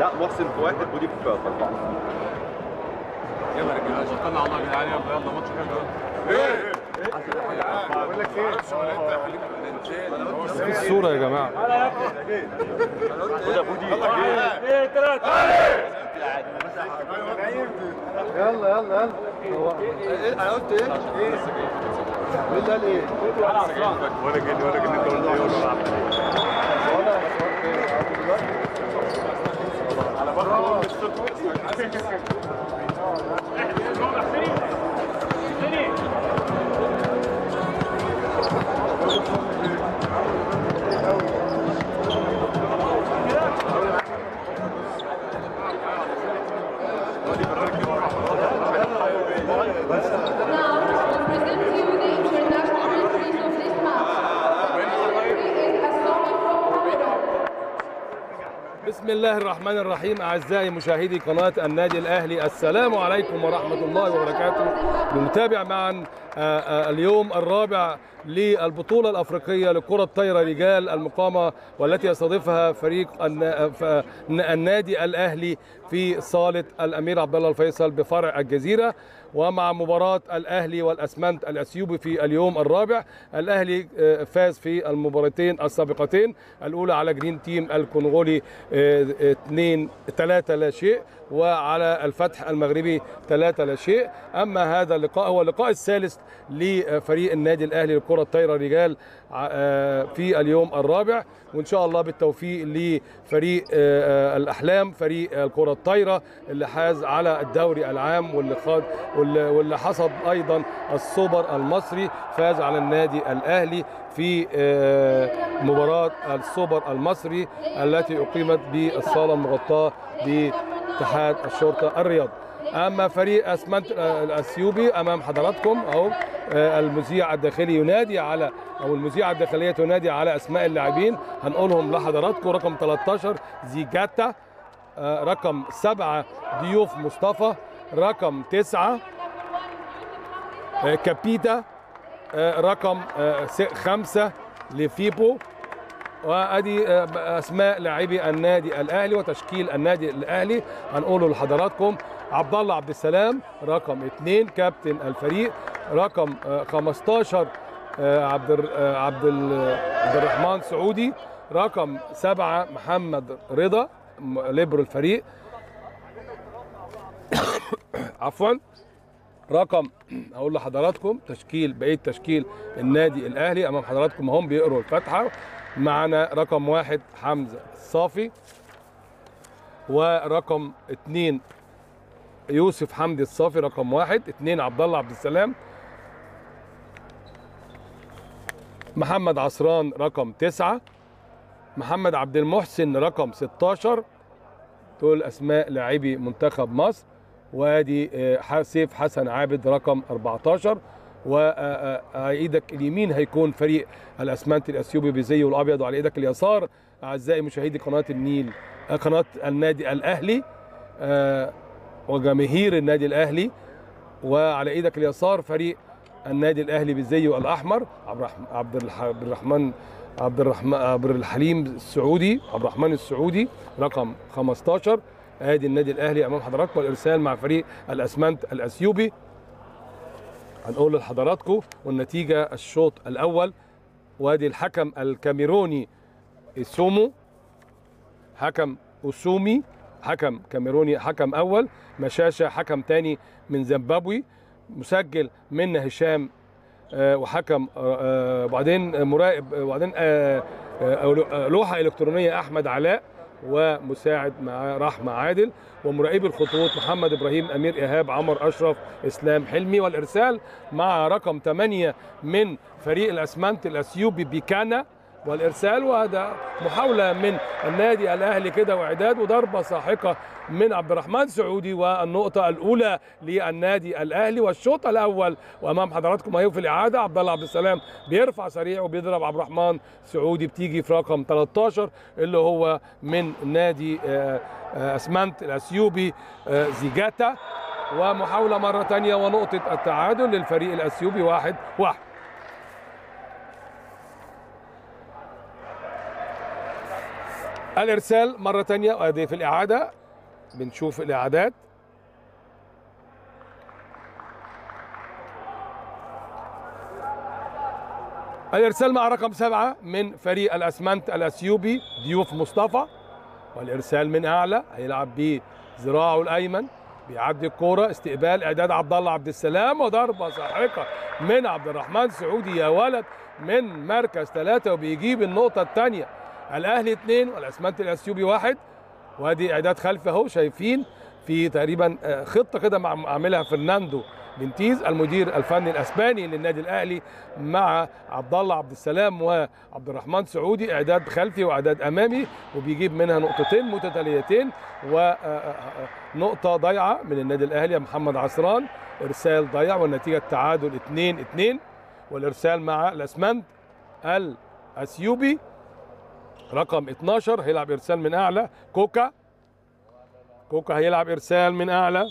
لا محسن في واحد ودي في اربعه يلا يا رجاله شطنا على الله يا جدعان يلا يلا ماتش حلو بقول لك ايه في الصوره يا جماعه يلا يلا يلا هو انا قلت ايه؟ مين اللي قال ايه؟ ولا كده ولا كده انت قلت ايه ولا ولا صورت ايه؟ دلوقتي Now, to present to you the international referees of this match. Referee is Asami from Cameroon. بسم الله الرحمن الرحيم اعزائي مشاهدي قناه النادي الاهلي السلام عليكم ورحمه الله وبركاته نتابع معا آه، آه، اليوم الرابع للبطوله الافريقيه لكره الطايره رجال المقامه والتي يستضيفها فريق النا- ف- النادي الاهلي في صاله الامير عبد الله الفيصل بفرع الجزيره ومع مباراة الأهلي والأسمنت الأثيوبي في اليوم الرابع الأهلي آه، فاز في المباراتين السابقتين الأولى على جرين تيم الكونغولي 2 3 لا شيء وعلى الفتح المغربي 3 لا شيء أما هذا اللقاء هو اللقاء الثالث لفريق النادي الأهلي لكرة الطايرة رجال آه، في اليوم الرابع وإن شاء الله بالتوفيق لفريق آه، آه، الأحلام فريق الكرة الطايرة اللي حاز على الدوري العام واللي خاض واللي واللي حصد ايضا السوبر المصري فاز على النادي الاهلي في آه، مباراه السوبر المصري التي اقيمت بالصاله المغطاه باتحاد الشرطه الرياضي اما فريق اسمنت آه، الاثيوبي امام حضراتكم اهو آه، المذيع الداخلي ينادي على او المذيعه الداخليه تنادي على اسماء اللاعبين هنقولهم لحضراتكم رقم 13 زيجاتا آه، رقم سبعة ضيوف مصطفى رقم تسعة آه، كابيتا آه، رقم آه، س- خمسة لفيبو وادي آه، اسماء لاعبي النادي الاهلي وتشكيل النادي الاهلي هنقوله لحضراتكم عبد الله عبد السلام رقم اثنين كابتن الفريق رقم آه، 15 آه، عبد الر- آه، عبد ال- عبد الرحمن سعودي رقم سبعة محمد رضا م- ليبرو الفريق عفوا رقم هقول لحضراتكم تشكيل بقيه تشكيل النادي الاهلي امام حضراتكم هم بيقروا الفاتحه معنا رقم واحد حمزه الصافي ورقم اثنين يوسف حمدي الصافي رقم واحد اثنين عبد الله عبد السلام محمد عصران رقم تسعة محمد عبد المحسن رقم 16 دول اسماء لاعبي منتخب مصر وادي آه، ح- سيف حسن عابد رقم 14 وايدك اليمين هيكون فريق الاسمنت الاثيوبي بزيه الابيض وعلى ايدك اليسار اعزائي مشاهدي قناه النيل آه، قناه النادي الاهلي آه، وجماهير النادي الاهلي وعلى ايدك اليسار فريق النادي الاهلي بالزي الاحمر عبد الرحمن عبد الح- عبد الرحمن عبد الرحمن عبد الحليم السعودي عبد الرحمن السعودي رقم 15 ادي النادي الاهلي امام حضراتكم الارسال مع فريق الاسمنت الاثيوبي هنقول لحضراتكم والنتيجه الشوط الاول وادي الحكم الكاميروني اسومو حكم اسومي حكم كاميروني حكم اول مشاشه حكم تاني من زيمبابوي مسجل منا هشام آه، وحكم آه، آه، وبعدين مراقب آه، وبعدين آه، آه، آه، لوحه الكترونيه احمد علاء ومساعد مع رحمه عادل ومراقبي الخطوط محمد ابراهيم امير ايهاب عمر اشرف اسلام حلمي والارسال مع رقم 8 من فريق الاسمنت الاثيوبي بيكانا والارسال وهذا محاوله من النادي الاهلي كده واعداد وضربه ساحقه من عبد الرحمن سعودي والنقطه الاولى للنادي الاهلي والشوط الاول وامام حضراتكم اهي في الاعاده عبد الله عبد السلام بيرفع سريع وبيضرب عبد الرحمن سعودي بتيجي في رقم 13 اللي هو من نادي آه، آه، اسمنت الاثيوبي آه، زيجاتا ومحاوله مره ثانيه ونقطه التعادل للفريق الاثيوبي واحد واحد الارسال مره تانية وادي في الاعاده بنشوف الاعادات الارسال مع رقم سبعة من فريق الاسمنت الاثيوبي ضيوف مصطفى والارسال من اعلى هيلعب بذراعه الايمن بيعدي الكوره استقبال اعداد عبد الله عبد السلام وضربه ساحقه من عبد الرحمن سعودي يا ولد من مركز ثلاثه وبيجيب النقطه الثانيه الاهلي اثنين والاسمنت الاثيوبي واحد وادي اعداد خلفي اهو شايفين في تقريبا آه، خطه كده مع عاملها فرناندو بنتيز المدير الفني الاسباني للنادي الاهلي مع عبد الله عبد السلام وعبد الرحمن سعودي اعداد خلفي واعداد امامي وبيجيب منها نقطتين متتاليتين ونقطه ضايعه من النادي الاهلي يا محمد عصران ارسال ضيع والنتيجه التعادل 2 2 والارسال مع الاسمنت الاثيوبي رقم 12 هيلعب ارسال من اعلى كوكا كوكا هيلعب ارسال من اعلى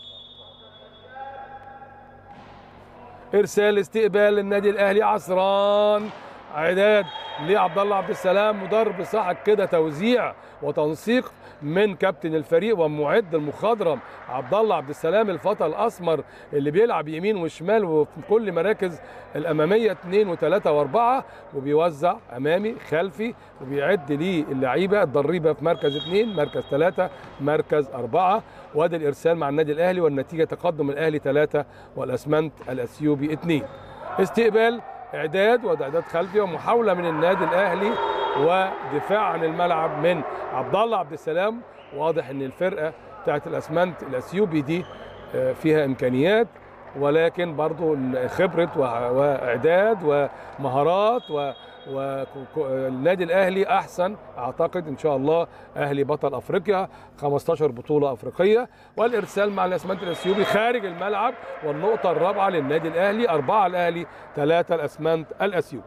ارسال استقبال للنادي الاهلي عصران اعداد لعبد الله عبد السلام وضرب صاحب كده توزيع وتنسيق من كابتن الفريق ومعد المخضرم عبد الله عبد السلام الفتى الاسمر اللي بيلعب يمين وشمال وفي كل مراكز الاماميه اثنين وثلاثه واربعه وبيوزع امامي خلفي وبيعد ليه اللعيبه الضريبه في مركز اثنين مركز ثلاثه مركز اربعه وادي الارسال مع النادي الاهلي والنتيجه تقدم الاهلي ثلاثه والاسمنت الاثيوبي اثنين استقبال اعداد وده اعداد خلفي ومحاوله من النادي الاهلي ودفاع عن الملعب من عبد الله عبد السلام واضح ان الفرقه بتاعت الاسمنت الاثيوبي دي آه، فيها امكانيات ولكن برضو خبره وع- واعداد ومهارات و والنادي الاهلي احسن اعتقد ان شاء الله اهلي بطل افريقيا 15 بطوله افريقيه والارسال مع الاسمنت الاثيوبي خارج الملعب والنقطه الرابعه للنادي الاهلي اربعه الاهلي ثلاثه الاسمنت الاثيوبي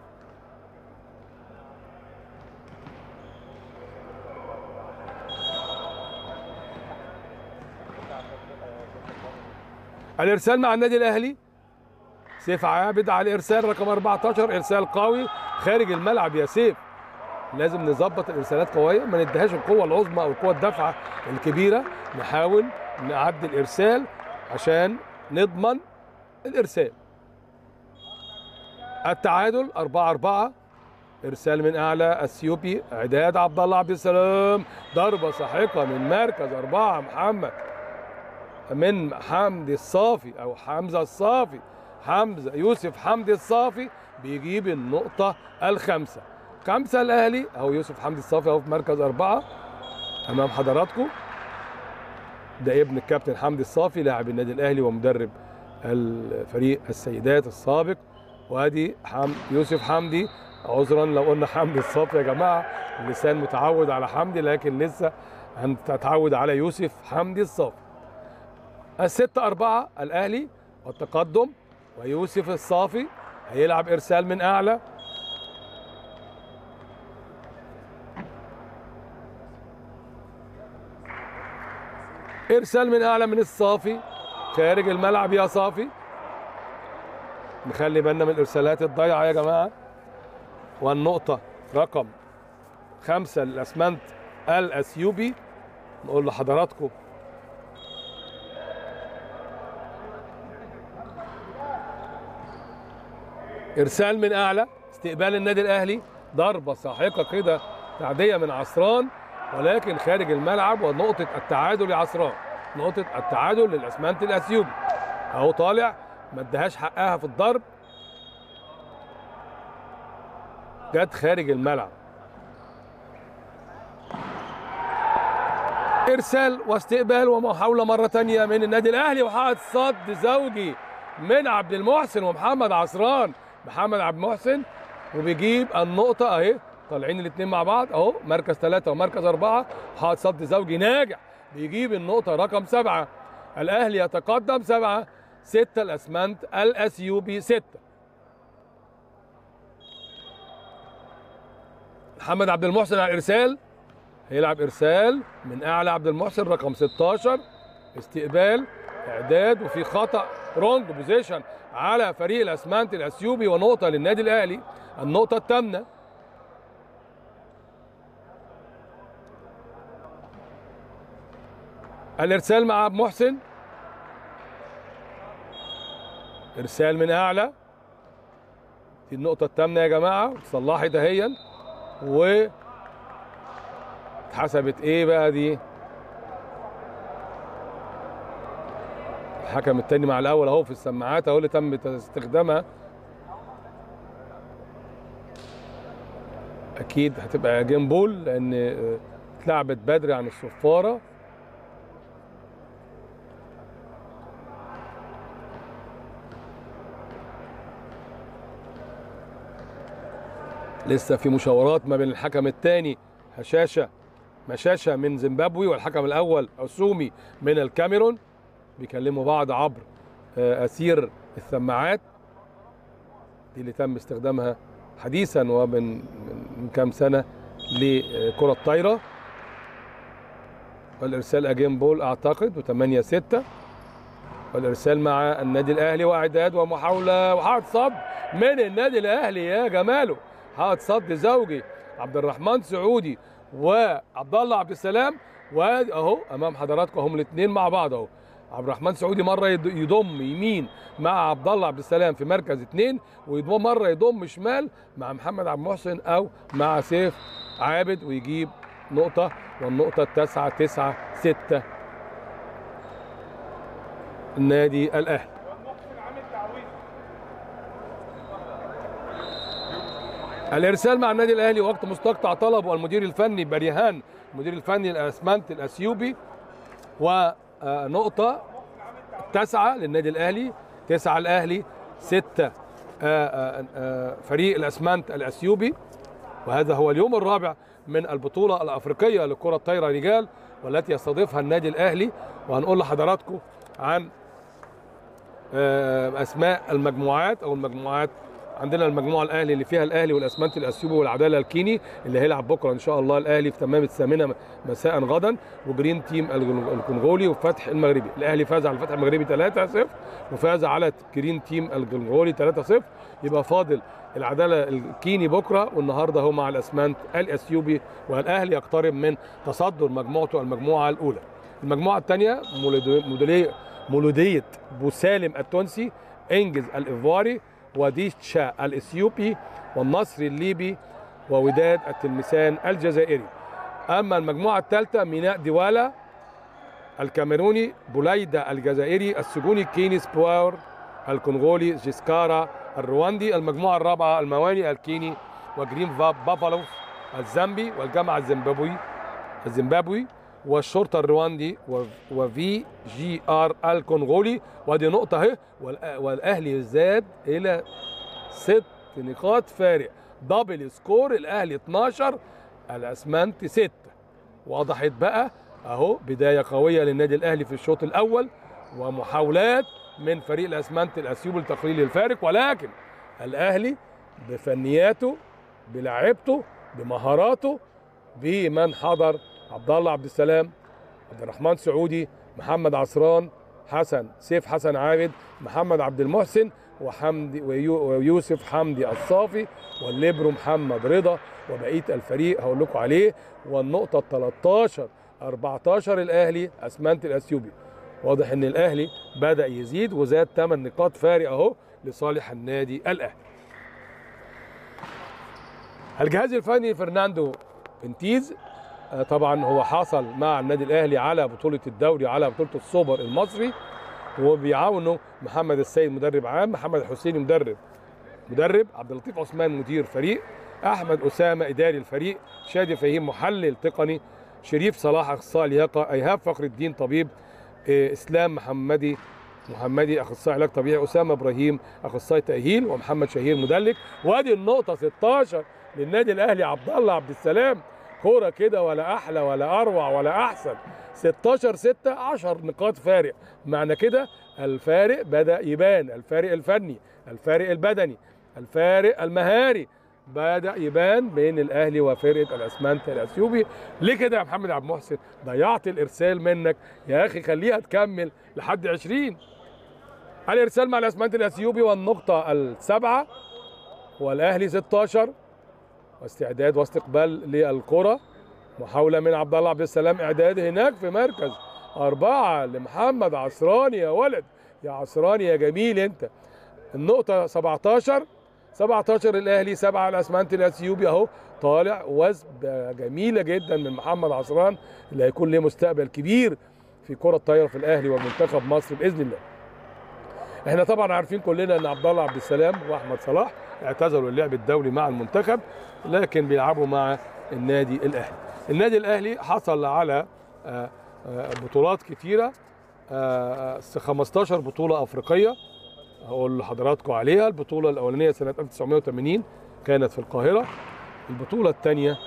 الارسال مع النادي الاهلي سيف عابد على الارسال رقم 14 ارسال قوي خارج الملعب يا سيف لازم نظبط الارسالات قويه ما نديهاش القوه العظمى او القوه الدافعه الكبيره نحاول نعدي الارسال عشان نضمن الارسال التعادل 4 4 ارسال من اعلى اثيوبي اعداد عبد الله عبد السلام ضربه ساحقه من مركز اربعه محمد من حمدي الصافي او حمزه الصافي حمزه يوسف حمدي الصافي بيجيب النقطه الخامسه خمسه الاهلي اهو يوسف حمدي الصافي اهو في مركز اربعه امام حضراتكم ده ابن الكابتن حمدي الصافي لاعب النادي الاهلي ومدرب الفريق السيدات السابق وادي حم يوسف حمدي عذرا لو قلنا حمدي الصافي يا جماعه اللسان متعود على حمدي لكن لسه هنتعود على يوسف حمدي الصافي الستة أربعة الأهلي والتقدم ويوسف الصافي هيلعب إرسال من أعلى إرسال من أعلى من الصافي خارج الملعب يا صافي نخلي بالنا من الإرسالات الضايعة يا جماعة والنقطة رقم خمسة للأسمنت الأثيوبي نقول لحضراتكم ارسال من اعلى استقبال النادي الاهلي ضربه ساحقه كده تعديه من عصران ولكن خارج الملعب ونقطه التعادل لعصران نقطه التعادل للاسمنت الاثيوبي اهو طالع ما ادهاش حقها في الضرب جت خارج الملعب ارسال واستقبال ومحاوله مره تانية من النادي الاهلي وحقق صد زوجي من عبد المحسن ومحمد عصران محمد عبد المحسن وبيجيب النقطة أهي طالعين الاثنين مع بعض أهو مركز ثلاثة ومركز أربعة حاط صد زوجي ناجح بيجيب النقطة رقم سبعة الأهلي يتقدم سبعة ستة الأسمنت الأثيوبي ستة محمد عبد المحسن على الإرسال هيلعب إرسال من أعلى عبد المحسن رقم 16 استقبال إعداد وفي خطأ رونج بوزيشن على فريق الاسمنت الاثيوبي ونقطه للنادي الاهلي النقطه الثامنه الارسال مع ابو محسن ارسال من اعلى دي النقطة الثامنة يا جماعة صلحت اهيا و اتحسبت ايه بقى دي الحكم التاني مع الاول اهو في السماعات اهو اللي تم استخدامها اكيد هتبقى جيم بول لان آه، اتلعبت بدري عن الصفاره لسه في مشاورات ما بين الحكم الثاني هشاشه مشاشه من زيمبابوي والحكم الاول عسومي من الكاميرون بيكلموا بعض عبر آه، اسير السماعات دي اللي تم استخدامها حديثا ومن من من كام سنه لكره الطايره والارسال اجين بول اعتقد و8 6 والارسال مع النادي الاهلي واعداد ومحاوله وحاط صد من النادي الاهلي يا جماله حاط صد زوجي عبد الرحمن سعودي وعبد الله عبد السلام وادي اهو امام حضراتكم هم الاثنين مع بعض اهو عبد الرحمن سعودي مره يض- يضم يمين مع عبد الله عبد السلام في مركز اثنين ويضم مره يضم شمال مع محمد عبد المحسن او مع سيف عابد ويجيب نقطه والنقطه التاسعه تسعه سته النادي الاهلي الارسال مع النادي الاهلي وقت مستقطع طلبه المدير الفني بريهان المدير الفني الاسمنت الاثيوبي ونقطه تسعه للنادي الاهلي تسعه الاهلي سته آه، آه، آه، فريق الاسمنت الاثيوبي وهذا هو اليوم الرابع من البطوله الافريقيه لكره الطايره رجال والتي يستضيفها النادي الاهلي وهنقول لحضراتكم عن آه، اسماء المجموعات او المجموعات عندنا المجموعه الاهلي اللي فيها الاهلي والاسمنت الاثيوبي والعداله الكيني اللي هيلعب بكره ان شاء الله الاهلي في تمام الثامنه مساء غدا وجرين تيم الج- الكونغولي وفتح المغربي الاهلي فاز على الفتح المغربي 3-0 وفاز على جرين تيم الكونغولي 3-0 يبقى فاضل العداله الكيني بكره والنهارده هو مع الاسمنت الاثيوبي والاهلي يقترب من تصدر مجموعته المجموعه الاولى المجموعه الثانيه مولوديه مولوديه بوسالم التونسي انجز الايفواري وديتشا الاثيوبي والنصر الليبي ووداد التلمسان الجزائري اما المجموعه الثالثه ميناء ديوالا الكاميروني بوليدا الجزائري السجوني الكيني سبوار الكونغولي جيسكارا الرواندي المجموعه الرابعه المواني الكيني وجرين فاب بافالو الزامبي والجامعه الزيمبابوي الزيمبابوي والشرطه الرواندي و- وفي جي ار الكونغولي ودي نقطه اهي والأ- والاهلي زاد الى ست نقاط فارق دبل سكور الاهلي 12 الاسمنت 6 وضحت بقى اهو بدايه قويه للنادي الاهلي في الشوط الاول ومحاولات من فريق الاسمنت الاثيوبي لتقليل الفارق ولكن الاهلي بفنياته بلاعيبته بمهاراته بمن حضر عبد الله عبد السلام عبد الرحمن سعودي محمد عصران حسن سيف حسن عابد محمد عبد المحسن وحمدي ويو- ويوسف حمدي الصافي والليبرو محمد رضا وبقيه الفريق هقول لكم عليه والنقطه ال 13 14 الاهلي اسمنت الاثيوبي واضح ان الاهلي بدا يزيد وزاد 8 نقاط فارق اهو لصالح النادي الاهلي الجهاز الفني فرناندو بنتيز آه، طبعا هو حصل مع النادي الاهلي على بطوله الدوري على بطوله السوبر المصري وبيعاونه محمد السيد مدرب عام محمد الحسيني مدرب مدرب عبد اللطيف عثمان مدير فريق احمد اسامه اداري الفريق شادي فهيم محلل تقني شريف صلاح اخصائي لياقه ايهاب فخر الدين طبيب آه، اسلام محمدي محمدي اخصائي علاج طبيعي اسامه ابراهيم اخصائي تاهيل ومحمد شهير مدلك وادي النقطه 16 للنادي الاهلي عبد الله عبد السلام كوره كده ولا احلى ولا اروع ولا احسن 16 6 10 نقاط فارق معنى كده الفارق بدا يبان الفارق الفني الفارق البدني الفارق المهاري بدا يبان بين الاهلي وفرقه الاسمنت الاثيوبي ليه كده يا محمد عبد المحسن ضيعت الارسال منك يا اخي خليها تكمل لحد 20 الارسال مع الاسمنت الاثيوبي والنقطه السابعه والاهلي 16 واستعداد واستقبال للكره محاوله من عبد الله عبد السلام اعداد هناك في مركز أربعة لمحمد عصراني يا ولد يا عصراني يا جميل أنت النقطة 17 17 الأهلي سبعة الأسمنت الأثيوبي أهو طالع وثبة جميلة جدا من محمد عصران اللي هيكون له مستقبل كبير في كرة الطايرة في الأهلي ومنتخب مصر بإذن الله احنا طبعا عارفين كلنا ان عبد الله عبد السلام واحمد صلاح اعتزلوا اللعب الدولي مع المنتخب لكن بيلعبوا مع النادي الاهلي. النادي الاهلي حصل على آه، آه، بطولات كتيره آه، 15 بطوله افريقيه هقول لحضراتكم عليها البطوله الاولانيه سنه 1980 كانت في القاهره البطوله الثانيه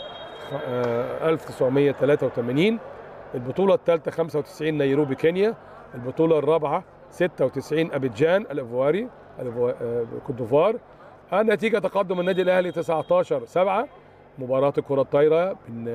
1983 البطوله الثالثه 95 نيروبي كينيا البطوله الرابعه 96 ابيجان الافواري الإفوا- آه، كوت ديفوار النتيجه تقدم النادي الاهلي 19 7 مباراه الكره الطايره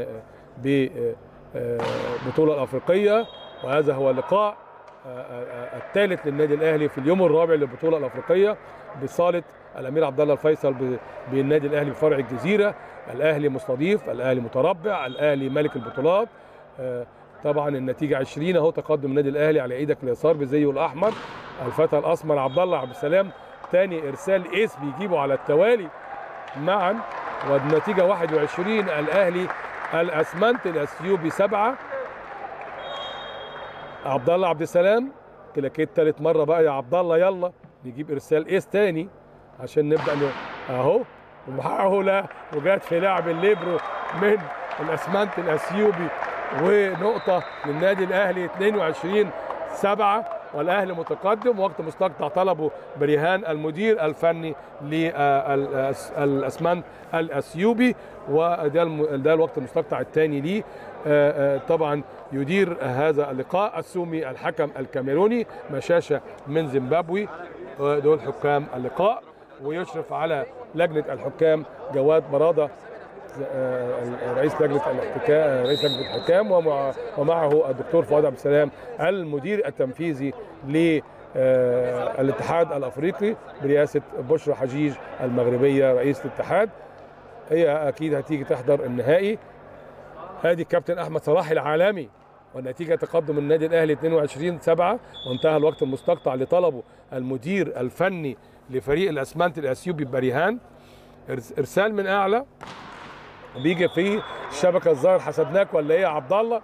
بالبطوله الافريقيه وهذا هو اللقاء آه، آه، الثالث للنادي الاهلي في اليوم الرابع للبطوله الافريقيه بصاله الامير عبد الله الفيصل ب- بالنادي الاهلي بفرع الجزيره الاهلي مستضيف الاهلي متربع الاهلي ملك البطولات آه، طبعا النتيجه 20 اهو تقدم النادي الاهلي على ايدك اليسار بزيه الاحمر الفتى الاسمر عبد الله عبد السلام ثاني ارسال ايس بيجيبه على التوالي معا والنتيجه 21 الاهلي الاسمنت الاثيوبي سبعه عبد الله عبد السلام كلاكيت ثالث مره بقى يا عبد الله يلا نجيب ارسال ايس تاني عشان نبدا ن... اهو ومحاوله وجات في لعب الليبرو من الاسمنت الاثيوبي ونقطه للنادي الاهلي 22 7 والاهلي متقدم وقت مستقطع طلبه برهان المدير الفني للاسمنت الاثيوبي وده الم- ده الوقت المستقطع الثاني ليه آه، آه، طبعا يدير هذا اللقاء السومي الحكم الكاميروني مشاشه من زيمبابوي دول حكام اللقاء ويشرف على لجنه الحكام جواد براده آه، رئيس لجنه الاحتكام رئيس لجنه الحكام ومع ومعه الدكتور فؤاد عبد السلام المدير التنفيذي للاتحاد الافريقي برئاسه بشرى حجيج المغربيه رئيس الاتحاد هي اكيد هتيجي تحضر النهائي ادي الكابتن احمد صلاح العالمي والنتيجه تقدم النادي الاهلي 22 7 وانتهى الوقت المستقطع لطلبه المدير الفني لفريق الاسمنت الاثيوبي بريهان إرس- ارسال من اعلى بيجي في الشبكه الظاهر حسدناك ولا ايه يا عبد الله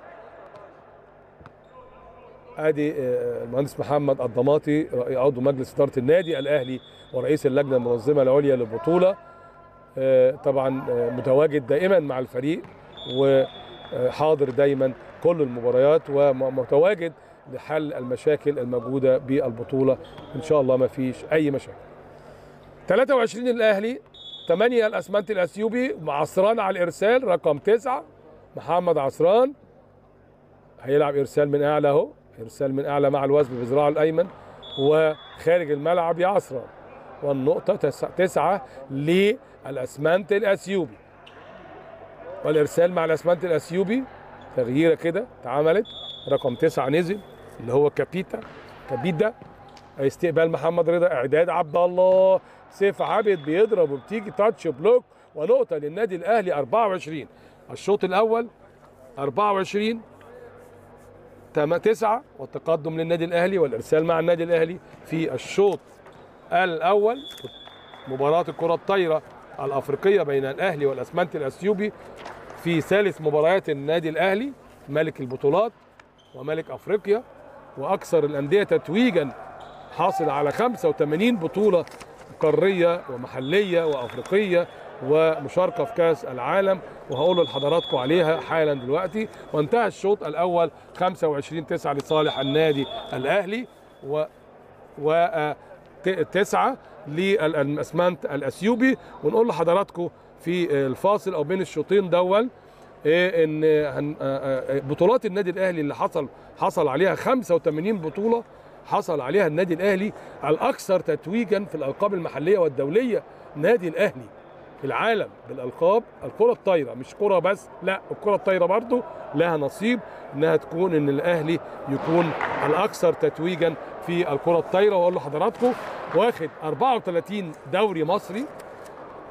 ادي آه، المهندس محمد الضماطي رئي- عضو مجلس اداره النادي الاهلي ورئيس اللجنه المنظمه العليا للبطوله آه، طبعا آه، متواجد دائما مع الفريق وحاضر دايما كل المباريات ومتواجد لحل المشاكل الموجوده بالبطوله ان شاء الله ما فيش اي مشاكل 23 الاهلي 8 الاسمنت الاثيوبي عصران على الارسال رقم 9 محمد عصران هيلعب ارسال من اعلى اهو ارسال من اعلى مع الوثب بذراعه الايمن وخارج الملعب يا عصران والنقطة تس- تسعة للأسمنت الأثيوبي والإرسال مع الأسمنت الأثيوبي تغييرة كده اتعملت رقم تسعة نزل اللي هو كابيتا كابيدا استقبال محمد رضا إعداد عبد الله سيف عابد بيضرب وبتيجي تاتش بلوك ونقطة للنادي الأهلي 24 الشوط الأول 24 تم- تسعة والتقدم للنادي الأهلي والإرسال مع النادي الأهلي في الشوط الاول مباراه الكره الطايره الافريقيه بين الاهلي والاسمنت الاثيوبي في ثالث مباريات النادي الاهلي ملك البطولات وملك افريقيا واكثر الانديه تتويجا حاصل على 85 بطوله قاريه ومحليه وافريقيه ومشاركه في كاس العالم وهقول لحضراتكم عليها حالا دلوقتي وانتهى الشوط الاول 25 9 لصالح النادي الاهلي و وتسعة للأسمنت الأثيوبي ونقول لحضراتكم في الفاصل أو بين الشوطين دول إيه ان هن- آه، آه، بطولات النادي الاهلي اللي حصل حصل عليها 85 بطوله حصل عليها النادي الاهلي الاكثر تتويجا في الالقاب المحليه والدوليه نادي الاهلي في العالم بالالقاب الكره الطايره مش كره بس لا الكره الطايره برضو لها نصيب انها تكون ان الاهلي يكون الاكثر تتويجا في الكره الطايره واقول لحضراتكم واخد 34 دوري مصري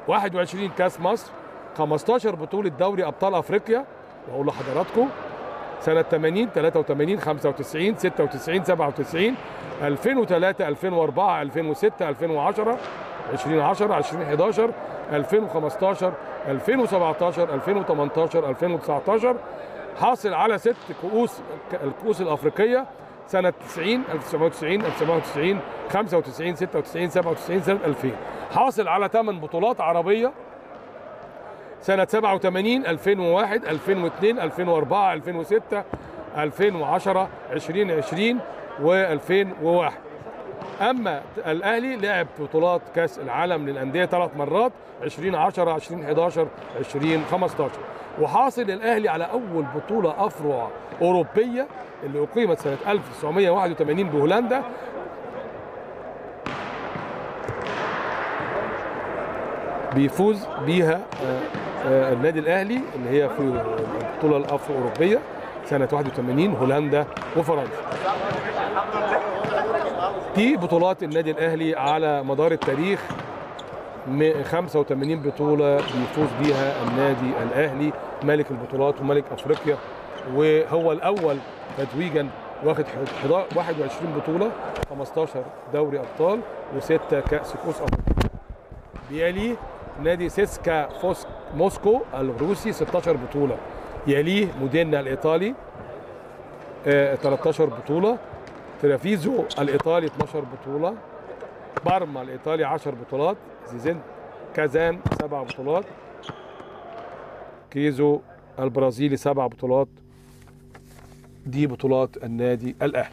21 كاس مصر 15 بطوله دوري ابطال افريقيا واقول لحضراتكم سنه 80 83 95 96 97 2003 2004 2006 2010 2010 2011 2015 2017 2018 2019 حاصل على ست كؤوس الكؤوس الافريقيه سنه 90 1990 1990 95 96 97 سنه 2000 حاصل على ثمان بطولات عربيه سنه 87 2001 2002 2004 2006 2010 2020 و2001 اما الاهلي لعب بطولات كاس العالم للانديه ثلاث مرات 2010 2011 2015 وحاصل الاهلي على اول بطوله افرو اوروبيه اللي اقيمت سنه 1981 بهولندا بيفوز بيها آه، آه، النادي الاهلي اللي هي في البطوله الافرو اوروبيه سنه 81 هولندا وفرنسا دي بطولات النادي الاهلي على مدار التاريخ م- 85 بطوله بيفوز بيها النادي الاهلي ملك البطولات وملك افريقيا وهو الاول تتويجا واخد ح- حدا- 21 بطوله 15 دوري ابطال وسته كاس كؤوس افريقيا بيليه نادي سيسكا فوس موسكو الروسي 16 بطوله يليه مودينا الايطالي آه، 13 بطوله ترافيزو الايطالي 12 بطوله بارما الايطالي 10 بطولات زيزين كازان سبع بطولات كيزو البرازيلي سبع بطولات دي بطولات النادي الاهلي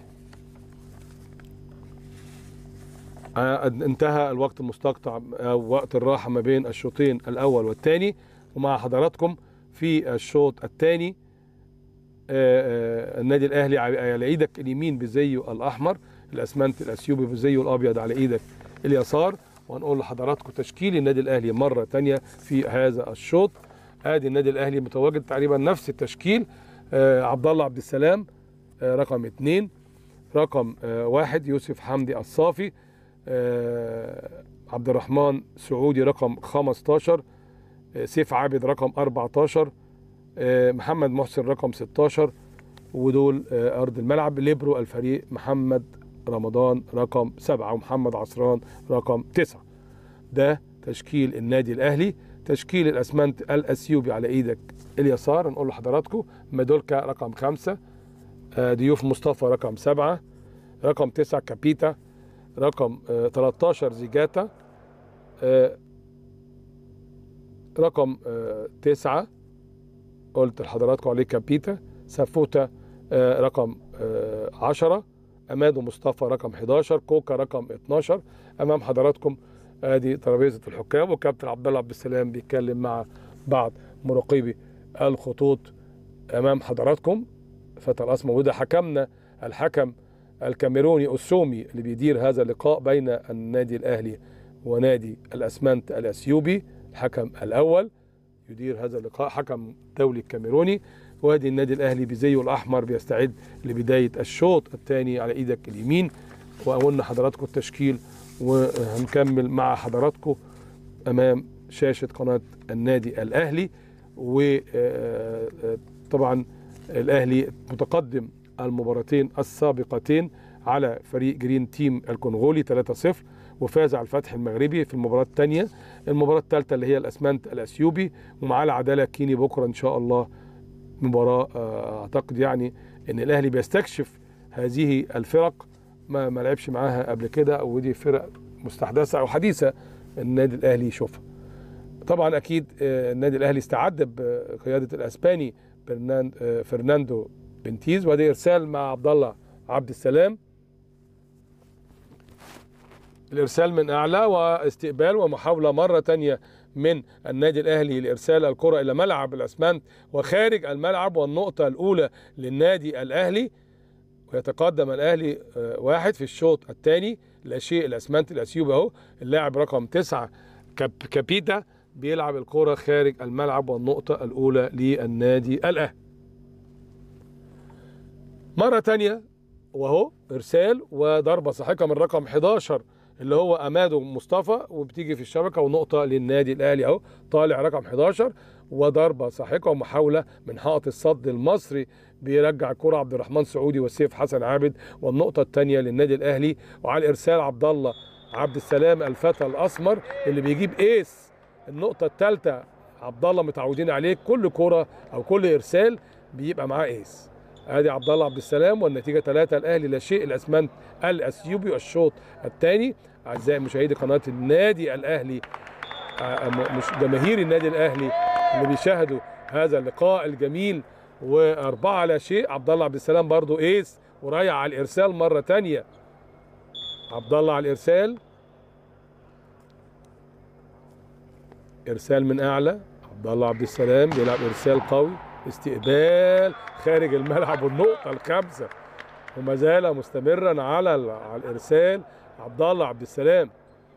آه، انتهى الوقت المستقطع او وقت الراحه ما بين الشوطين الاول والثاني ومع حضراتكم في الشوط الثاني النادي الاهلي على على ايدك اليمين بزيه الاحمر الاسمنت الاثيوبي بزيه الابيض على ايدك اليسار وهنقول لحضراتكم تشكيل النادي الاهلي مره ثانيه في هذا الشوط ادي النادي الاهلي متواجد تقريبا نفس التشكيل آه، عبد الله عبد السلام آه، رقم اثنين رقم آه، واحد يوسف حمدي الصافي آه، عبد الرحمن سعودي رقم 15 آه، سيف عابد رقم 14 آه، محمد محسن رقم 16 ودول آه، ارض الملعب ليبرو الفريق محمد رمضان رقم 7 ومحمد عصران رقم 9 ده تشكيل النادي الاهلي تشكيل الاسمنت الاثيوبي على ايدك اليسار نقول لحضراتكم مادولكا رقم 5 ضيوف مصطفى رقم 7 رقم 9 كابيتا رقم آه، 13 زيجاتا آه، رقم آه، 9 قلت لحضراتكم عليه كابيتا سافوتا آه، رقم آه، 10 امادو مصطفى رقم 11 كوكا رقم 12 امام حضراتكم ادي ترابيزه الحكام وكابتن عبد الله عبد السلام بيتكلم مع بعض مراقبي الخطوط امام حضراتكم فتى الاسمر وده حكمنا الحكم الكاميروني اسومي اللي بيدير هذا اللقاء بين النادي الاهلي ونادي الاسمنت الاثيوبي الحكم الاول يدير هذا اللقاء حكم دولي كاميروني وادي النادي الاهلي بزيه الاحمر بيستعد لبدايه الشوط الثاني على ايدك اليمين وقلنا حضراتكم التشكيل وهنكمل مع حضراتكم امام شاشه قناه النادي الاهلي وطبعا الاهلي متقدم المباراتين السابقتين على فريق جرين تيم الكونغولي 3-0 وفاز على الفتح المغربي في المباراة الثانية المباراة الثالثة اللي هي الأسمنت الأثيوبي ومعاه العدالة كيني بكرة إن شاء الله مباراة آه، أعتقد يعني إن الأهلي بيستكشف هذه الفرق ما ما لعبش معاها قبل كده ودي فرق مستحدثة أو حديثة النادي الأهلي يشوفها طبعا أكيد آه، النادي الأهلي استعد بقيادة الأسباني برنان- آه، فرناندو بنتيز وادي إرسال مع عبد الله عبد السلام الارسال من اعلى واستقبال ومحاوله مره تانية من النادي الاهلي لارسال الكره الى ملعب الاسمنت وخارج الملعب والنقطه الاولى للنادي الاهلي ويتقدم الاهلي آه، واحد في الشوط الثاني لا شيء الاسمنت الاثيوبي اهو اللاعب رقم تسعة كاب كابيتا بيلعب الكره خارج الملعب والنقطه الاولى للنادي الاهلي مره تانية وهو ارسال وضربه ساحقه من رقم 11 اللي هو امادو مصطفى وبتيجي في الشبكه ونقطه للنادي الاهلي اهو طالع رقم 11 وضربه ساحقه ومحاوله من حائط الصد المصري بيرجع الكره عبد الرحمن سعودي وسيف حسن عابد والنقطه الثانيه للنادي الاهلي وعلى الارسال عبد الله عبد السلام الفتى الاسمر اللي بيجيب ايس النقطه الثالثه عبد الله متعودين عليه كل كره او كل ارسال بيبقى معاه ايس ادي عبد الله عبد السلام والنتيجه 3 الاهلي لا شيء الاسمنت الاثيوبي والشوط الثاني اعزائي مشاهدي قناه النادي الاهلي آه، م- مش جماهير النادي الاهلي اللي بيشاهدوا هذا اللقاء الجميل واربعه لا شيء عبد الله عبد السلام برضو ايس ورايح على الارسال مره ثانيه عبد الله على الارسال ارسال من اعلى عبد الله عبد السلام بيلعب ارسال قوي استقبال خارج الملعب والنقطه الخامسه وما زال مستمرا على ال- على الارسال عبد الله عبد السلام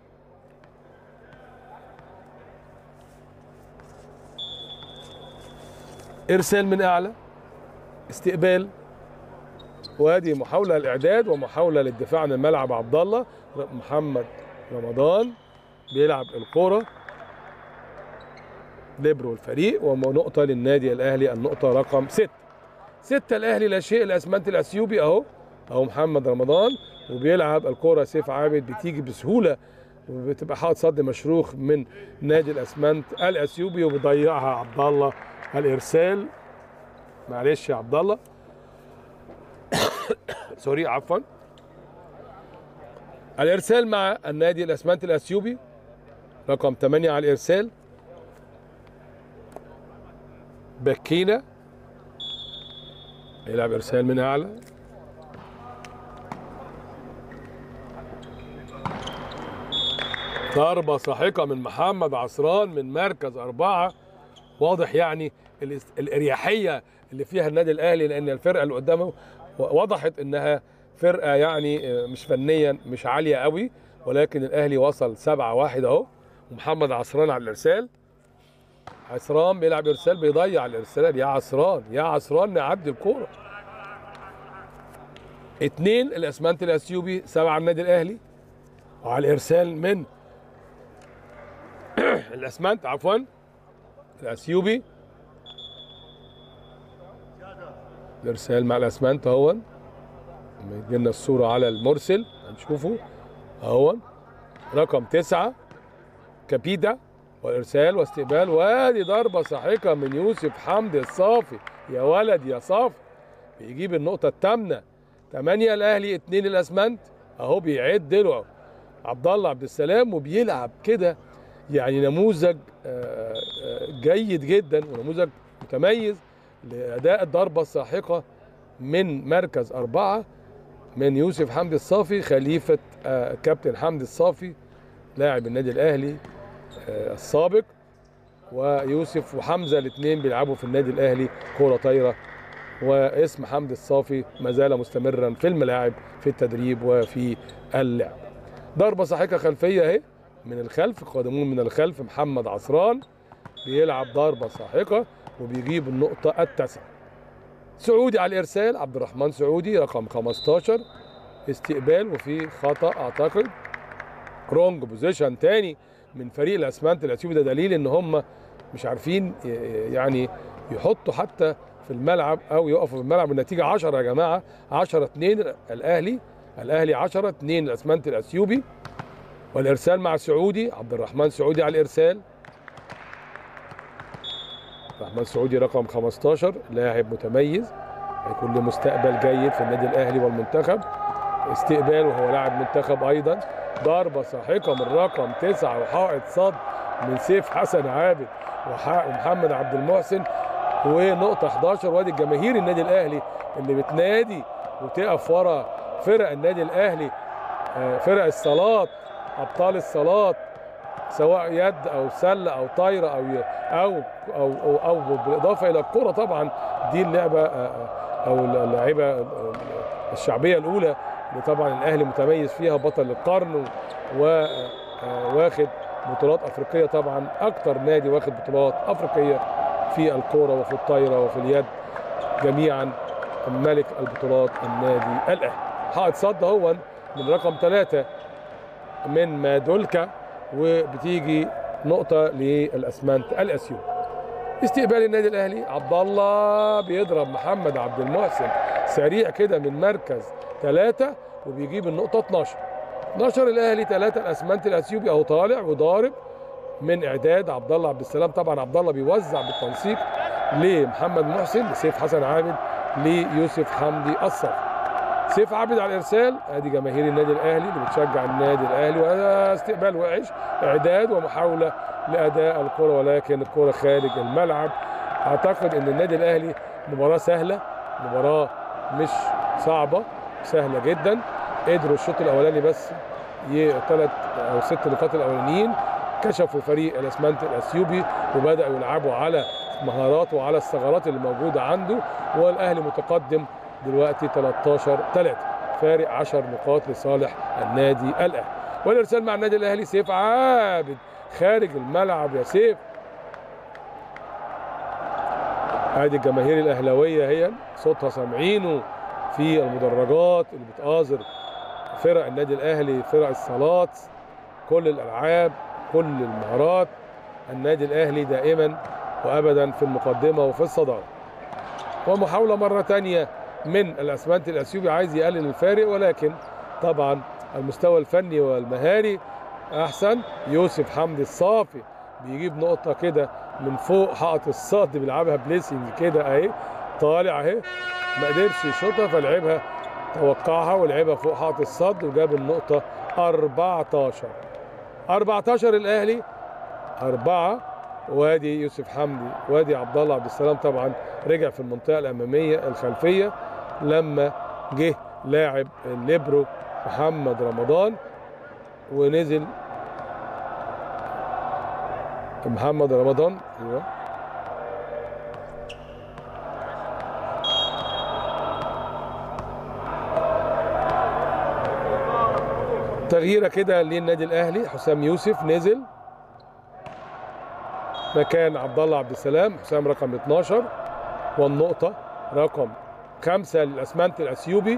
ارسال من اعلى استقبال وادي محاوله للاعداد ومحاوله للدفاع عن الملعب عبد الله محمد رمضان بيلعب الكره ليبرو الفريق ونقطه للنادي الاهلي النقطه رقم 6 ستة الاهلي لا شيء الاسمنت الاثيوبي اهو اهو محمد رمضان وبيلعب الكره سيف عابد بتيجي بسهوله وبتبقى حاطط صد مشروخ من نادي الاسمنت الاثيوبي وبيضيعها عبد الله الارسال معلش يا عبد الله سوري عفوا الارسال مع النادي الاسمنت الاثيوبي رقم 8 على الارسال بكينا يلعب ارسال من اعلى ضربة ساحقة من محمد عصران من مركز أربعة واضح يعني الاس- الإريحية اللي فيها النادي الأهلي لأن الفرقة اللي قدامه وضحت إنها فرقة يعني آه، مش فنيا مش عالية قوي ولكن الأهلي وصل سبعة واحد أهو ومحمد عصران على الإرسال عصران بيلعب إرسال بيضيع الإرسال يا عصران يا عصران نعدي الكورة اتنين الأسمنت الأثيوبي سبعة النادي الأهلي وعلى الإرسال من الاسمنت عفوا الاثيوبي الارسال مع الاسمنت اهو لما يجي لنا الصوره على المرسل هنشوفه اهو رقم تسعة كابيدا والارسال واستقبال وادي ضربه ساحقه من يوسف حمدي الصافي يا ولد يا صافي بيجيب النقطه الثامنه 8 الاهلي 2 الاسمنت اهو بيعد له عبد الله عبد السلام وبيلعب كده يعني نموذج آه، آه، جيد جدا ونموذج متميز لاداء الضربه الساحقه من مركز اربعه من يوسف حمدي الصافي خليفه آه، كابتن حمدي الصافي لاعب النادي الاهلي آه، السابق ويوسف وحمزه الاثنين بيلعبوا في النادي الاهلي كوره طايره واسم حمدي الصافي ما زال مستمرا في الملاعب في التدريب وفي اللعب ضربه ساحقه خلفيه اهي من الخلف قادمون من الخلف محمد عصران بيلعب ضربه ساحقه وبيجيب النقطه التاسعه سعودي على الارسال عبد الرحمن سعودي رقم 15 استقبال وفي خطا اعتقد رونج بوزيشن تاني من فريق الاسمنت الاثيوبي ده دليل ان هم مش عارفين ي- يعني يحطوا حتى في الملعب او يقفوا في الملعب النتيجه 10 يا جماعه 10 2 الاهلي الاهلي 10 2 الاسمنت الاثيوبي والارسال مع سعودي عبد الرحمن سعودي على الارسال الرحمن سعودي رقم 15 لاعب متميز هيكون له مستقبل جيد في النادي الاهلي والمنتخب استقبال وهو لاعب منتخب ايضا ضربه ساحقه من رقم تسعه وحائط صد من سيف حسن عابد وح- ومحمد عبد المحسن ونقطه 11 وادي جماهير النادي الاهلي اللي بتنادي وتقف ورا فرق النادي الاهلي آه، فرق الصالات ابطال الصالات سواء يد او سله او طايره او ي- او او او, أو بالاضافه الى الكره طبعا دي اللعبه آه، آه، او اللاعيبه آه، الشعبيه الاولى اللي طبعا الاهلي متميز فيها بطل القرن وواخد بطولات افريقيه طبعا اكتر نادي واخد بطولات افريقيه في الكوره وفي الطايره وفي اليد جميعا ملك البطولات النادي الاهلي حائط صد هو من رقم ثلاثة من مادولكا وبتيجي نقطة للأسمنت الأسيوط استقبال النادي الاهلي عبد الله بيضرب محمد عبد المحسن سريع كده من مركز ثلاثة وبيجيب النقطة 12 12 الاهلي ثلاثة الاسمنت الاثيوبي اهو طالع وضارب من اعداد عبد الله عبد السلام طبعا عبد الله بيوزع بالتنسيق لمحمد محسن لسيف حسن عابد ليوسف حمدي الصف سيف عابد على الارسال ادي جماهير النادي الاهلي اللي بتشجع النادي الاهلي وهذا استقبال وحش اعداد ومحاوله لاداء الكره ولكن الكره خارج الملعب اعتقد ان النادي الاهلي مباراه سهله مباراه مش صعبه سهله جدا قدروا الشوط الاولاني بس ثلاث او ست نقاط الاولانيين كشفوا فريق الاسمنت الاثيوبي وبداوا يلعبوا على مهاراته وعلى الثغرات اللي موجوده عنده والاهلي متقدم دلوقتي 13 3 فارق 10 نقاط لصالح النادي الاهلي والارسال مع النادي الاهلي سيف عابد خارج الملعب يا سيف ادي الجماهير الاهلاويه هي صوتها سامعينه في المدرجات اللي بتآزر فرق النادي الاهلي فرق الصالات كل الالعاب كل المهارات النادي الاهلي دائما وابدا في المقدمه وفي الصداره ومحاوله مره ثانيه من الاسمنت الاثيوبي عايز يقلل الفارق ولكن طبعا المستوى الفني والمهاري احسن يوسف حمدي الصافي بيجيب نقطه كده من فوق حائط الصد بيلعبها بليسنج كده اهي طالع اهي ما قدرش يشوطها فلعبها توقعها ولعبها فوق حائط الصد وجاب النقطه 14 14 الاهلي أربعة وادي يوسف حمدي وادي عبد الله عبد السلام طبعا رجع في المنطقة الأمامية الخلفية لما جه لاعب الليبرو محمد رمضان ونزل محمد رمضان ايوه تغييره كده للنادي الاهلي حسام يوسف نزل مكان عبد الله عبد السلام حسام رقم 12 والنقطه رقم خمسه للاسمنت الاثيوبي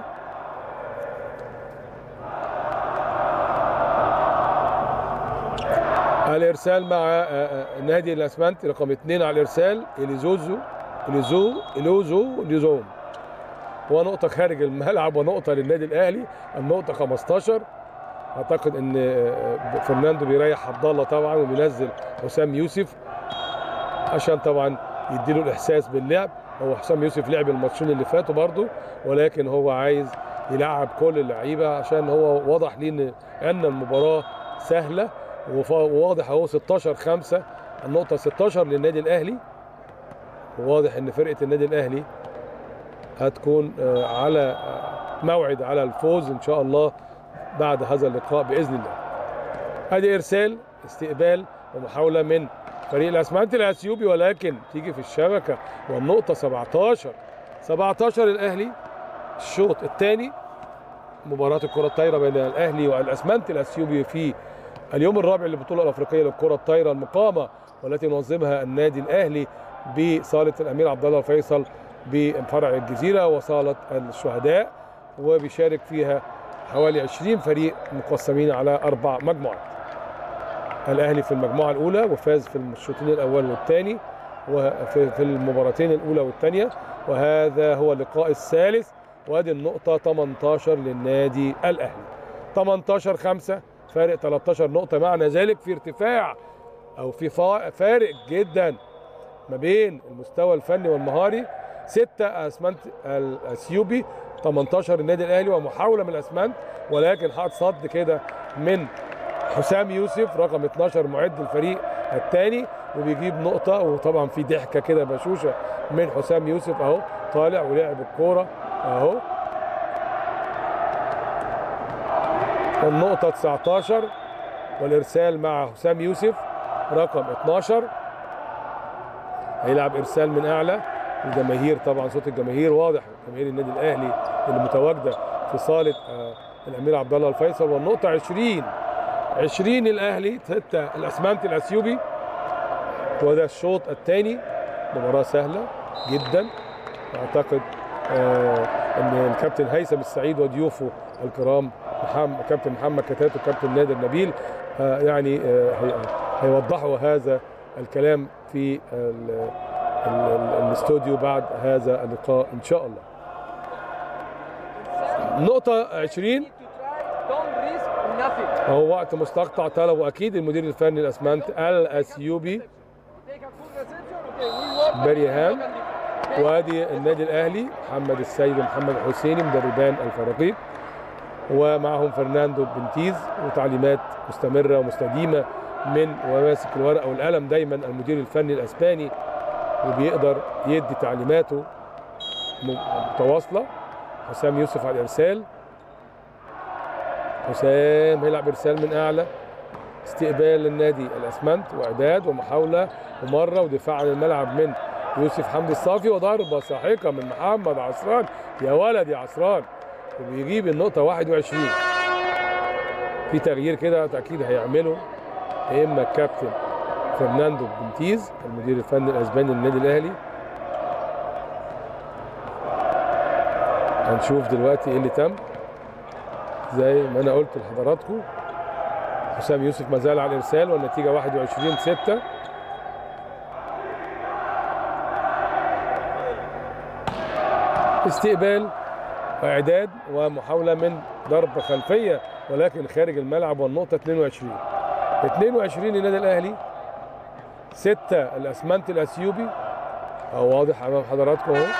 الارسال مع آه، آه، نادي الاسمنت رقم اثنين على الارسال اليزوزو اليزو اليوزو اليزوم ونقطه خارج الملعب ونقطه للنادي الاهلي النقطه 15 اعتقد ان آه، فرناندو بيريح عبد الله طبعا وبينزل حسام يوسف عشان طبعا يديله الاحساس باللعب هو حسام يوسف لعب الماتشين اللي فاتوا برضه ولكن هو عايز يلعب كل اللعيبه عشان هو واضح ليه ان ان المباراه سهله وف- وواضح اهو 16 5 النقطه 16 للنادي الاهلي وواضح ان فرقه النادي الاهلي هتكون آه، على آه، موعد على الفوز ان شاء الله بعد هذا اللقاء باذن الله. ادي ارسال استقبال ومحاوله من فريق الاسمنت الاثيوبي ولكن تيجي في الشبكه والنقطه 17 17 الاهلي الشوط الثاني مباراه الكره الطايره بين الاهلي والاسمنت الاثيوبي في اليوم الرابع للبطوله الافريقيه للكره الطايره المقامه والتي ينظمها النادي الاهلي بصاله الامير عبد الله الفيصل بفرع الجزيره وصاله الشهداء وبيشارك فيها حوالي 20 فريق مقسمين على اربع مجموعات. الاهلي في المجموعه الاولى وفاز في الشوطين الاول والثاني وفي في المباراتين الاولى والثانيه وهذا هو اللقاء الثالث وادي النقطه 18 للنادي الاهلي. 18 5 فارق 13 نقطه معنى ذلك في ارتفاع او في فا- فارق جدا ما بين المستوى الفني والمهاري 6 اسمنت الاثيوبي 18 النادي الاهلي ومحاوله من الاسمنت ولكن حاط صد كده من حسام يوسف رقم 12 معد الفريق الثاني وبيجيب نقطه وطبعا في ضحكه كده بشوشه من حسام يوسف اهو طالع ولعب الكوره اهو النقطه 19 والارسال مع حسام يوسف رقم 12 هيلعب ارسال من اعلى الجماهير طبعا صوت الجماهير واضح جماهير النادي الاهلي اللي متواجده في صاله آه، الامير عبد الله الفيصل والنقطه 20 20 الاهلي 6 الاسمنت الاثيوبي وده الشوط الثاني مباراه سهله جدا اعتقد آه ان الكابتن هيثم السعيد وضيوفه الكرام محمد كابتن محمد كتات وكابتن نادر نبيل آه يعني آه هي- هيوضحوا هذا الكلام في ال- ال- ال- الاستوديو بعد هذا اللقاء ان شاء الله نقطة 20 Don't risk nothing. هو وقت مستقطع طلبه اكيد المدير الفني الاسمنت الاثيوبي Take a full reception. Okay, we work. بريهان وادي النادي الاهلي محمد السيد ومحمد الحسيني مدربان الفريقين ومعهم فرناندو بنتيز وتعليمات مستمره ومستديمه من وماسك الورقه والقلم دايما المدير الفني الاسباني وبيقدر يدي تعليماته م- متواصله حسام يوسف على الارسال حسام هيلعب ارسال من اعلى استقبال للنادي الاسمنت واعداد ومحاوله ومره ودفاع عن الملعب من يوسف حمدي الصافي وضربه ساحقه من محمد عصران يا ولد يا عصران وبيجيب النقطه 21 في تغيير كده اكيد هيعمله يا اما الكابتن فرناندو بنتيز المدير الفني الاسباني للنادي الاهلي هنشوف دلوقتي ايه اللي تم زي ما انا قلت لحضراتكم حسام يوسف ما زال على الارسال والنتيجه 21 6 استقبال واعداد ومحاوله من ضربه خلفيه ولكن خارج الملعب والنقطه 22 22 للنادي الاهلي 6 الاسمنت الاثيوبي اهو واضح امام حضراتكم اهو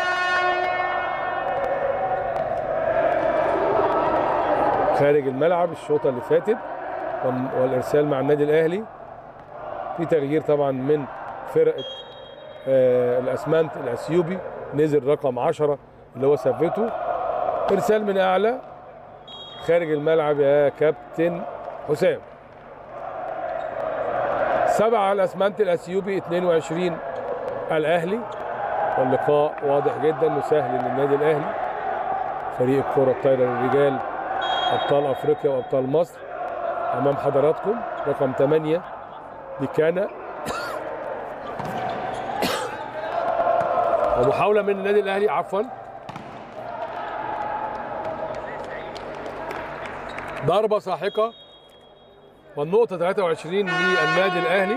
خارج الملعب الشوطه اللي فاتت وال- والارسال مع النادي الاهلي في تغيير طبعا من فرقه آه الاسمنت الاثيوبي نزل رقم 10 اللي هو ثبته ارسال من اعلى خارج الملعب يا كابتن حسام سبعة على الاسمنت الاثيوبي 22 الاهلي واللقاء واضح جدا وسهل للنادي الاهلي فريق الكرة الطايرة للرجال ابطال افريقيا وابطال مصر امام حضراتكم رقم 8 بكان ومحاولة من النادي الاهلي عفوا ضربة ساحقة والنقطة 23 للنادي الأهلي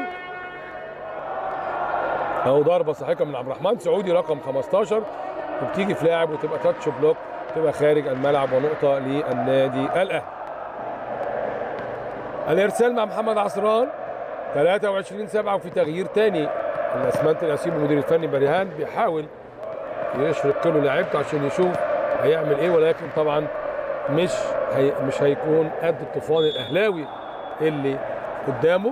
أو ضربة ساحقة من عبد الرحمن سعودي رقم 15 وبتيجي في لاعب وتبقى تاتش بلوك تبقى خارج الملعب ونقطة للنادي الأهلي الإرسال مع محمد عصران 23 7 وفي تغيير تاني الأسمنت الأسيب المدير الفني بريهان بيحاول يشرق له لعيبته عشان يشوف هيعمل ايه ولكن طبعا مش هي مش هيكون قد الطوفان الاهلاوي اللي قدامه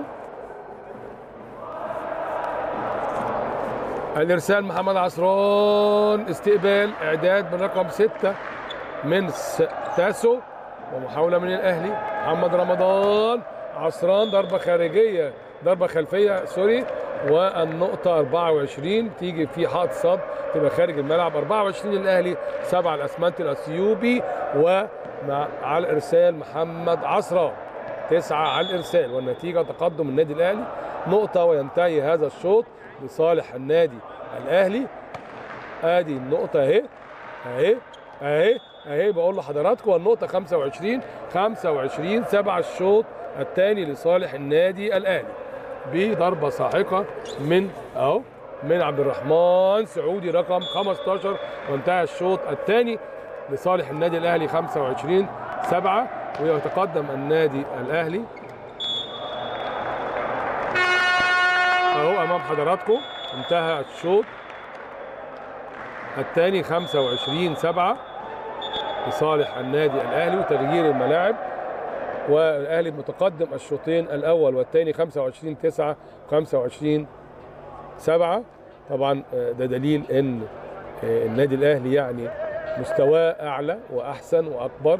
الارسال محمد عصران استقبال اعداد من رقم ستة من س- تاسو ومحاوله من الاهلي محمد رمضان عصران ضربه خارجيه ضربه خلفيه سوري والنقطه 24 تيجي في حائط صد تبقى خارج الملعب 24 الاهلي 7 الاسمنت الاثيوبي ومع على الارسال محمد عصران تسعة على الارسال والنتيجه تقدم النادي الاهلي نقطه وينتهي هذا الشوط لصالح النادي الاهلي ادي النقطه اهي اهي اهي اهي بقول لحضراتكم النقطه 25 25 7 الشوط الثاني لصالح النادي الاهلي بضربه ساحقه من اهو من عبد الرحمن سعودي رقم 15 وانتهى الشوط الثاني لصالح النادي الاهلي 25 7 ويتقدم النادي الاهلي اهو امام حضراتكم انتهى الشوط الثاني 25 7 لصالح النادي الاهلي وتغيير الملاعب والاهلي متقدم الشوطين الاول والثاني 25 9 25 7 طبعا آه، ده دليل ان آه، النادي الاهلي يعني مستواه اعلى واحسن واكبر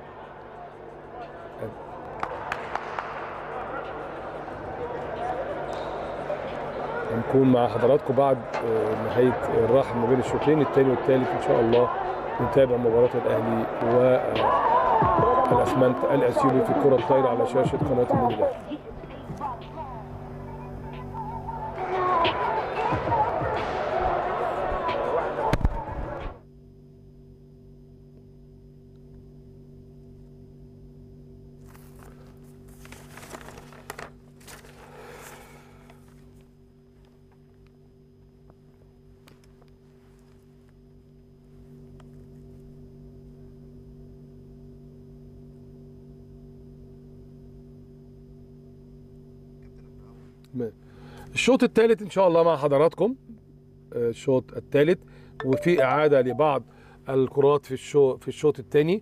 هنكون مع حضراتكم بعد آه، نهايه الراحه ما بين الشوطين الثاني والثالث ان شاء الله نتابع مباراه الاهلي والاسمنت الاثيوبي في الكره الطايره على شاشه قناه النادي الاهلي الشوط الثالث ان شاء الله مع حضراتكم آه، الشوط الثالث وفي اعاده لبعض الكرات في الشوط في الشوط الثاني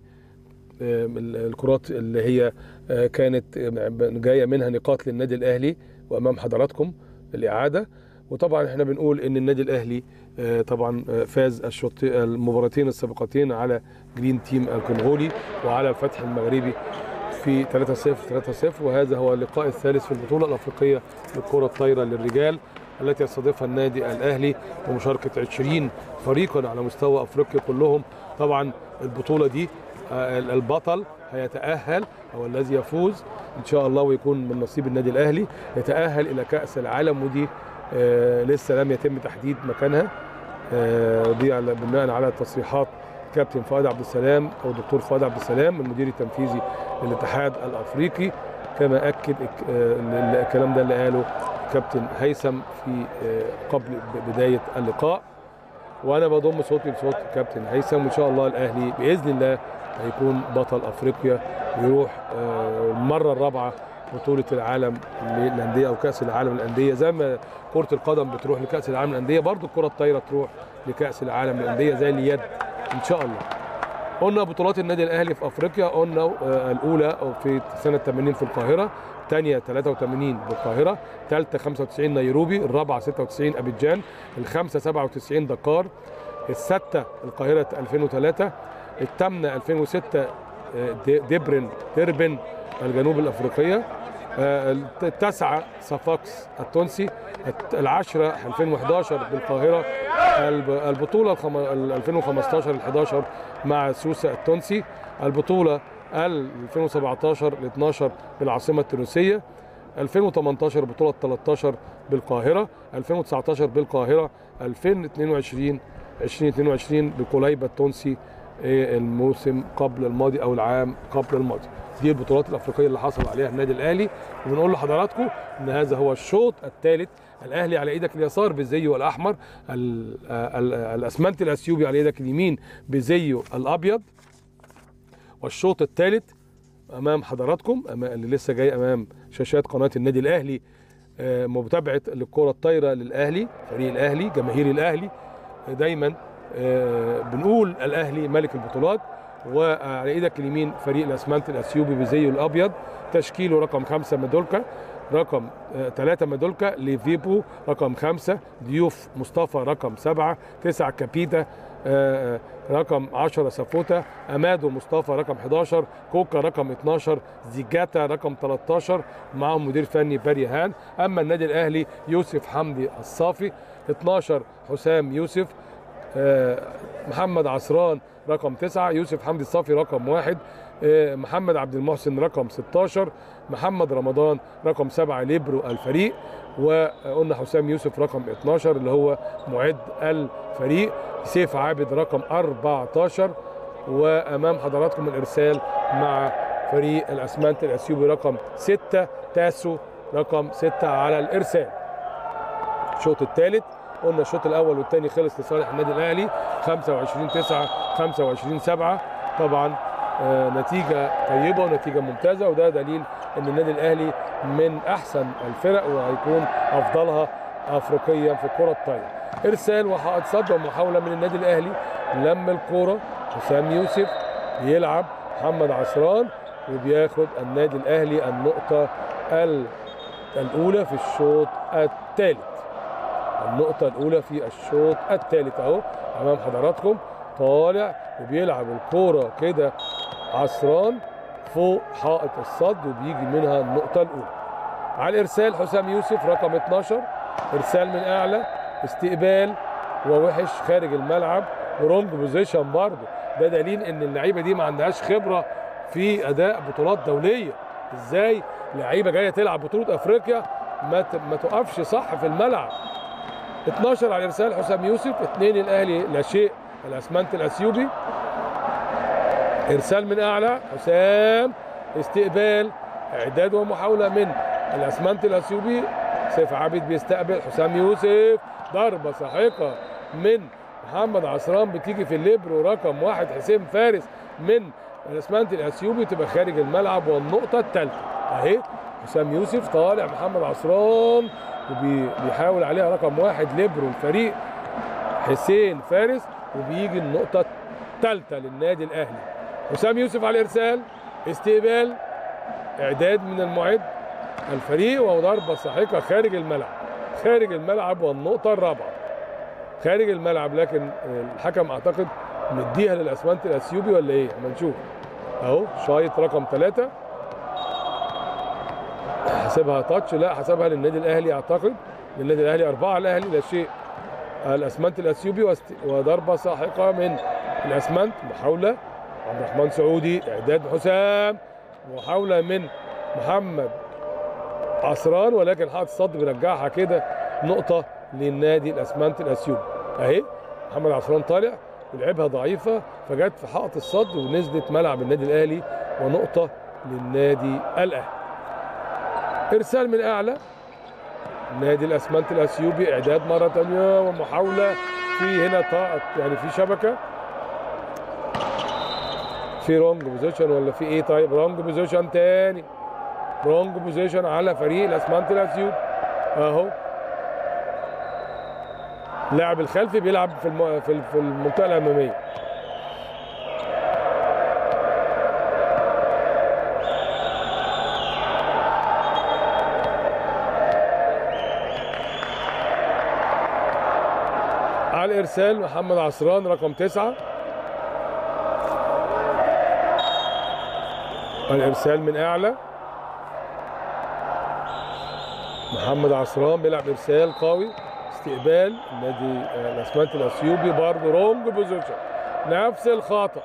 الكرات اللي هي آه، كانت آه، جايه منها نقاط للنادي الاهلي وامام حضراتكم الاعاده وطبعا احنا بنقول ان النادي الاهلي آه، طبعا آه، فاز الشوط المباراتين السابقتين على جرين تيم الكونغولي وعلى الفتح المغربي في 3-0 3-0 وهذا هو اللقاء الثالث في البطوله الافريقيه للكره الطايره للرجال التي يستضيفها النادي الاهلي بمشاركه 20 فريقا على مستوى افريقيا كلهم طبعا البطوله دي آه، البطل هيتاهل او الذي يفوز ان شاء الله ويكون من نصيب النادي الاهلي يتاهل الى كاس العالم ودي آه، لسه لم يتم تحديد مكانها آه، دي على بناء على تصريحات كابتن فؤاد عبد السلام او دكتور فؤاد عبد السلام المدير التنفيذي للاتحاد الافريقي كما اكد الك- آه، الكلام ده اللي قاله كابتن هيثم في آه، قبل ب- بدايه اللقاء وانا بضم صوتي لصوت كابتن هيثم وان شاء الله الاهلي باذن الله هيكون بطل افريقيا ويروح آه، المره الرابعه بطوله العالم للانديه او كاس العالم للانديه زي ما كره القدم بتروح لكاس العالم للانديه برضو الكره الطايره تروح لكاس العالم للانديه زي اليد ان شاء الله قلنا بطولات النادي الاهلي في افريقيا قلنا آه، الاولى في سنه 80 في القاهره الثانيه 83 بالقاهره الثالثه 95 نيروبي الرابعه 96 ابيجان الخامسه 97 دكار السادسه القاهره 2003 الثامنه 2006 آه، دي- دبرن ديربن الجنوب الافريقيه آه، التاسعه صفاقس التونسي الت- العشره 2011 بالقاهره الب- البطوله الخم- ال 2015 ال 11 مع سوسه التونسي البطوله ال 2017 ل 12 بالعاصمه التونسيه 2018 بطوله 13 بالقاهره 2019 بالقاهره 2022 2022 بقليبه التونسي إيه، الموسم قبل الماضي او العام قبل الماضي دي البطولات الافريقيه اللي حصل عليها النادي الاهلي وبنقول لحضراتكم ان هذا هو الشوط الثالث الاهلي على ايدك اليسار بالزي الاحمر ال- ال- الاسمنت الاثيوبي على ايدك اليمين بزيه الابيض والشوط الثالث امام حضراتكم أما- اللي لسه جاي امام شاشات قناه النادي الاهلي آه، متابعه الكره الطايره للاهلي فريق الاهلي جماهير الاهلي آه، دايما آه، بنقول الاهلي ملك البطولات وعلى ايدك اليمين فريق الاسمنت الاثيوبي بزيه الابيض تشكيله رقم خمسة مادولكا رقم آه، ثلاثة مادولكا ليفيبو رقم خمسة ضيوف مصطفى رقم سبعة تسعة كابيتا آه، رقم 10 سافوتا امادو مصطفى رقم 11 كوكا رقم 12 زيجاتا رقم 13 معاهم مدير فني باري هان اما النادي الاهلي يوسف حمدي الصافي 12 حسام يوسف آه، محمد عصران رقم 9 يوسف حمدي الصافي رقم واحد آه، محمد عبد المحسن رقم 16 محمد رمضان رقم 7 ليبرو الفريق وقلنا حسام يوسف رقم 12 اللي هو معد الفريق سيف عابد رقم 14 وامام حضراتكم الارسال مع فريق الاسمنت الاثيوبي رقم 6 تاسو رقم 6 على الارسال الشوط الثالث قلنا الشوط الاول والثاني خلص لصالح النادي الاهلي 25 9 25 7 طبعا آه، نتيجه طيبه ونتيجه ممتازه وده دليل ان النادي الاهلي من احسن الفرق وهيكون افضلها افريقيا في الكره الطايره ارسال وحائط صد ومحاوله من النادي الاهلي لم الكوره حسام يوسف بيلعب محمد عصران وبياخد النادي الاهلي النقطه ال- الاولى في الشوط الثالث النقطة الأولى في الشوط الثالث أهو أمام حضراتكم طالع وبيلعب الكورة كده عصران فوق حائط الصد وبيجي منها النقطة الأولى على الإرسال حسام يوسف رقم 12 إرسال من أعلى استقبال ووحش خارج الملعب ورونج بوزيشن برضه ده دليل ان اللعيبه دي ما عندهاش خبره في اداء بطولات دوليه ازاي لعيبه جايه تلعب بطوله افريقيا ما ت- ما تقفش صح في الملعب 12 على ارسال حسام يوسف اثنين الاهلي لا شيء الاسمنت الاثيوبي ارسال من اعلى حسام استقبال اعداد ومحاوله من الاسمنت الاثيوبي سيف عابد بيستقبل حسام يوسف ضربه ساحقه من محمد عصران بتيجي في الليبرو رقم واحد حسين فارس من الاسمنت الاثيوبي تبقى خارج الملعب والنقطه الثالثه اهي حسام يوسف طالع محمد عصران وبيحاول عليها رقم واحد ليبرو الفريق حسين فارس وبيجي النقطة الثالثة للنادي الأهلي حسام يوسف على الإرسال استقبال إعداد من المعد الفريق وضربة ساحقة خارج الملعب خارج الملعب والنقطة الرابعة خارج الملعب لكن الحكم أعتقد مديها للأسمنت الأثيوبي ولا إيه؟ أما نشوف أهو شايط رقم ثلاثة حسبها تاتش لا حسبها للنادي الأهلي أعتقد للنادي الأهلي أربعة الأهلي لا شيء الاسمنت الاثيوبي واست- وضربه ساحقه من الاسمنت محاوله عبد الرحمن سعودي اعداد حسام محاوله من محمد عصران ولكن حاطط الصد بيرجعها كده نقطه للنادي الاسمنت الاثيوبي اهي محمد عصران طالع ولعبها ضعيفه فجت في حائط الصد ونزلت ملعب النادي الاهلي ونقطه للنادي الاهلي ارسال من اعلى نادي الاسمنت الاثيوبي اعداد مره ثانيه ومحاوله في هنا طاقه يعني في شبكه في رونج بوزيشن ولا في ايه طيب رونج بوزيشن تاني رونج بوزيشن على فريق الاسمنت الاثيوبي اهو اللاعب الخلفي بيلعب في الم... في ال- في المنطقه الاماميه على الارسال محمد عصران رقم تسعة الارسال من اعلى محمد عصران بيلعب ارسال قوي استقبال النادي آه، الاسمنت الاثيوبي برضه رونج بوزيشن نفس الخطا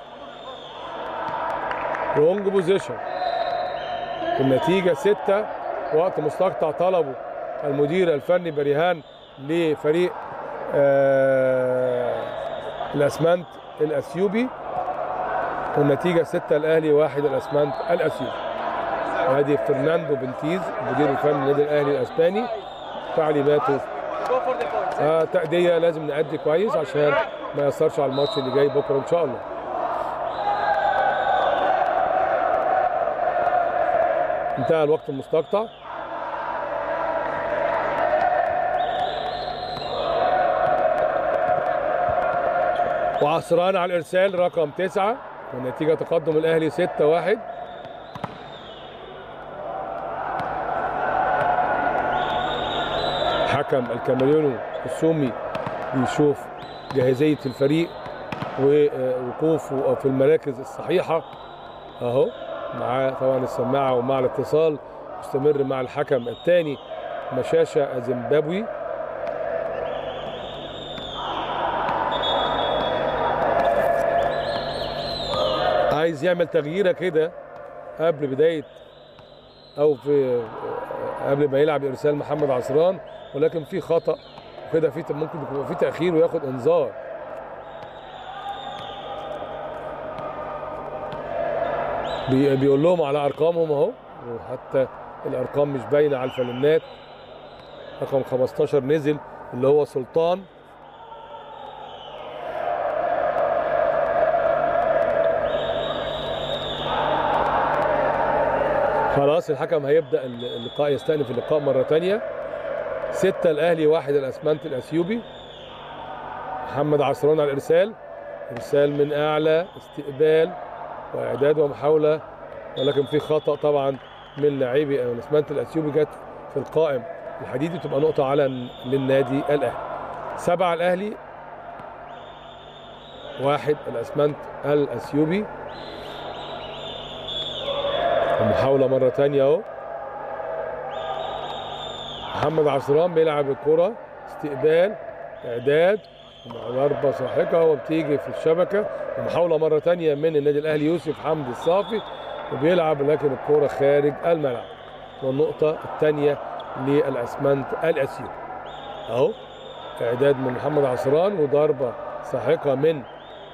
رونج بوزيشن النتيجه ستة وقت مستقطع طلبه المدير الفني بريهان لفريق آه الاسمنت الاثيوبي والنتيجه 6 الاهلي واحد الاسمنت الاثيوبي ادي فرناندو بنتيز مدير الفني للنادي الاهلي الاسباني تعليماته Go for the points. آه تأدية لازم نأدي كويس عشان ما يأثرش على الماتش اللي جاي بكره ان شاء الله انتهى الوقت المستقطع وعصران على الارسال رقم تسعة والنتيجة تقدم الاهلي 6 1 حكم الكاميروني السومي بيشوف جاهزية الفريق ووقوفه في المراكز الصحيحة اهو معاه طبعا السماعة ومع الاتصال مستمر مع الحكم الثاني مشاشة زيمبابوي عايز يعمل تغييره كده قبل بدايه او في قبل ما يلعب ارسال محمد عصران ولكن في خطا وكده في ممكن يبقى في تاخير وياخد انذار بي- بيقول لهم على ارقامهم اهو وحتى الارقام مش باينه على الفلنات رقم 15 نزل اللي هو سلطان خلاص الحكم هيبدا اللقاء يستأنف اللقاء مره ثانيه ستة الاهلي واحد الاسمنت الاثيوبي محمد عصران على الارسال ارسال من اعلى استقبال واعداد ومحاوله ولكن في خطا طبعا من لاعبي الاسمنت الاثيوبي جت في القائم الحديدي تبقى نقطه على للنادي الاهلي سبعه الاهلي واحد الاسمنت الاثيوبي ومحاولة مرة تانية اهو محمد عصران بيلعب الكرة استقبال اعداد ضربة ساحقة وبتيجي في الشبكة ومحاولة مرة تانية من النادي الاهلي يوسف حمدي الصافي وبيلعب لكن الكرة خارج الملعب والنقطة الثانية للاسمنت الاثيوبي اهو اعداد من محمد عصران وضربة ساحقة من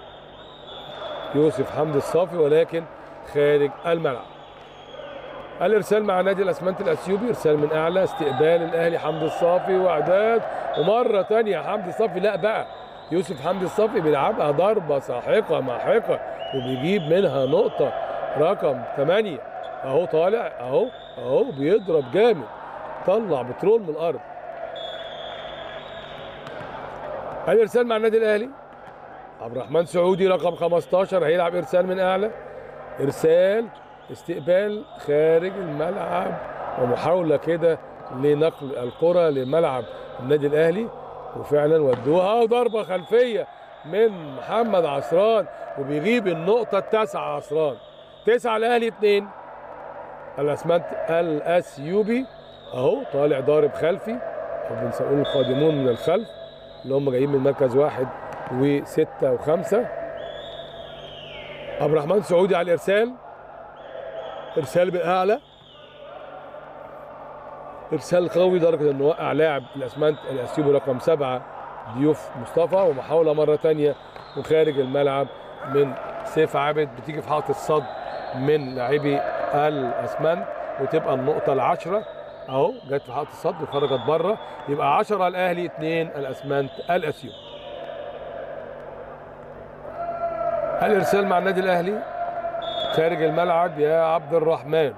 يوسف حمدي الصافي ولكن خارج الملعب الارسال مع نادي الاسمنت الاثيوبي ارسال من اعلى استقبال الاهلي حمدي الصافي واعداد ومره ثانيه حمدي الصافي لا بقى يوسف حمدي الصافي بيلعبها ضربه ساحقه ماحقه وبيجيب منها نقطه رقم 8 اهو طالع اهو اهو بيضرب جامد طلع بترول من الارض ادي ارسال مع النادي الاهلي عبد الرحمن سعودي رقم 15 هيلعب ارسال من اعلى ارسال استقبال خارج الملعب ومحاوله كده لنقل الكره لملعب النادي الاهلي وفعلا ودوها وضربه خلفيه من محمد عصران وبيجيب النقطه التاسعه عصران تسعه الاهلي اثنين الاسمنت الاسيوبي اهو طالع ضارب خلفي او بنقول القادمون من الخلف اللي هم جايين من مركز واحد وستة وخمسة عبد الرحمن سعودي على الإرسال إرسال بأعلى إرسال قوي لدرجة إنه وقع لاعب الأسمنت الأثيوبي رقم سبعة ضيوف مصطفى ومحاولة مرة تانية وخارج الملعب من سيف عابد بتيجي في حائط الصد من لاعبي الأسمنت وتبقى النقطة العشرة أهو جت في حائط الصد وخرجت بره يبقى 10 الأهلي 2 الأسمنت الأثيوبي الارسال مع النادي الاهلي خارج الملعب يا عبد الرحمن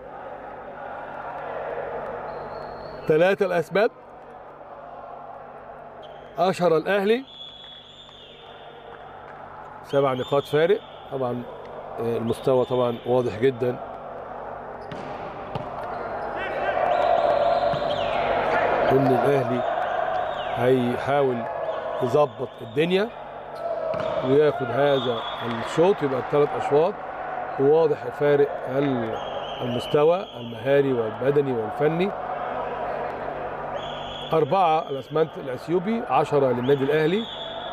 ثلاثة الأسباب أشهر الأهلي سبع نقاط فارق طبعا آه، المستوى طبعا واضح جدا إن الأهلي هيحاول يظبط الدنيا وياخد هذا الشوط يبقى الثلاث اشواط وواضح فارق ال- المستوى المهاري والبدني والفني أربعة الأسمنت الأثيوبي عشرة للنادي الأهلي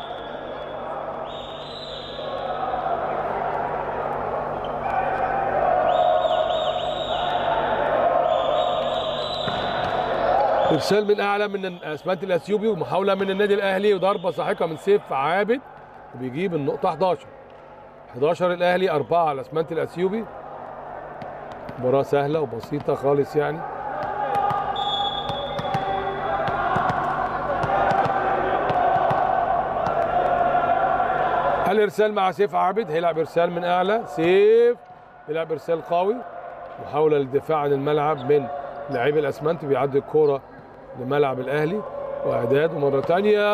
إرسال من أعلى من الأسمنت الأثيوبي ومحاولة من النادي الأهلي وضربة ساحقة من سيف عابد وبيجيب النقطة 11 11 الأهلي أربعة على الأسمنت الأثيوبي مباراة سهلة وبسيطة خالص يعني الإرسال مع سيف عابد هيلعب إرسال من أعلى سيف يلعب إرسال قوي محاولة للدفاع عن الملعب من لاعبي الأسمنت بيعدي الكرة لملعب الأهلي وإعداد ومرة تانية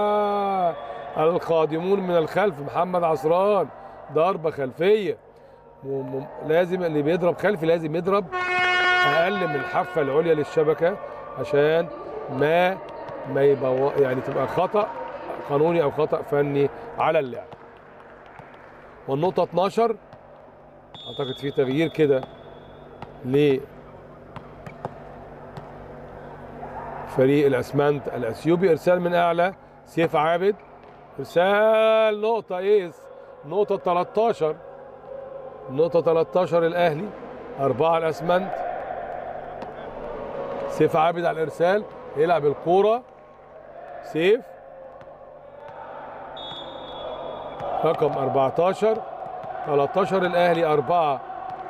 القادمون من الخلف محمد عصران ضربة خلفية م- م- لازم اللي بيضرب خلفي لازم يضرب أقل من الحافة العليا للشبكة عشان ما ما يبقى يعني تبقى خطأ قانوني أو خطأ فني على اللاعب والنقطة 12 أعتقد في تغيير كده ل فريق الاسمنت الاثيوبي ارسال من اعلى سيف عابد ارسال نقطه ايس نقطه 13 نقطه 13 الاهلي أربعة الاسمنت سيف عابد على الارسال يلعب الكوره سيف رقم 14 13 الاهلي أربعة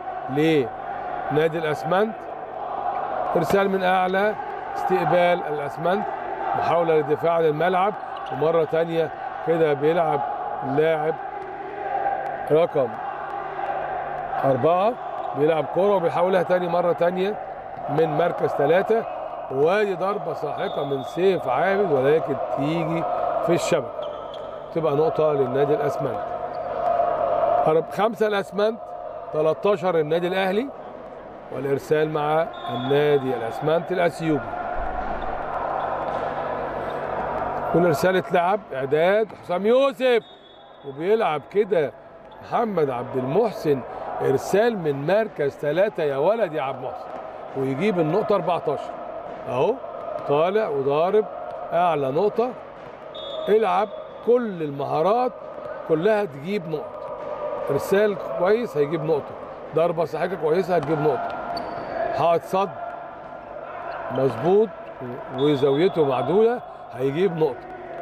لنادي الاسمنت ارسال من اعلى استقبال الاسمنت محاوله للدفاع عن الملعب ومره تانية كده بيلعب اللاعب رقم أربعة بيلعب كرة وبيحاولها تاني مرة تانية من مركز ثلاثة وادي ضربة ساحقة من سيف عابد ولكن تيجي في الشبكة تبقى نقطة للنادي الأسمنت أرب- خمسة الأسمنت 13 النادي الأهلي والإرسال مع النادي الأسمنت الأثيوبي والإرسال اتلعب إعداد حسام يوسف وبيلعب كده محمد عبد المحسن إرسال من مركز ثلاثة يا ولد يا عبد المحسن ويجيب النقطة 14 أهو طالع وضارب أعلى نقطة العب كل المهارات كلها تجيب نقطة إرسال كويس هيجيب نقطة ضربة ساحقة كويسة هتجيب نقطة حائط صد مظبوط وزاويته معدولة هيجيب نقطة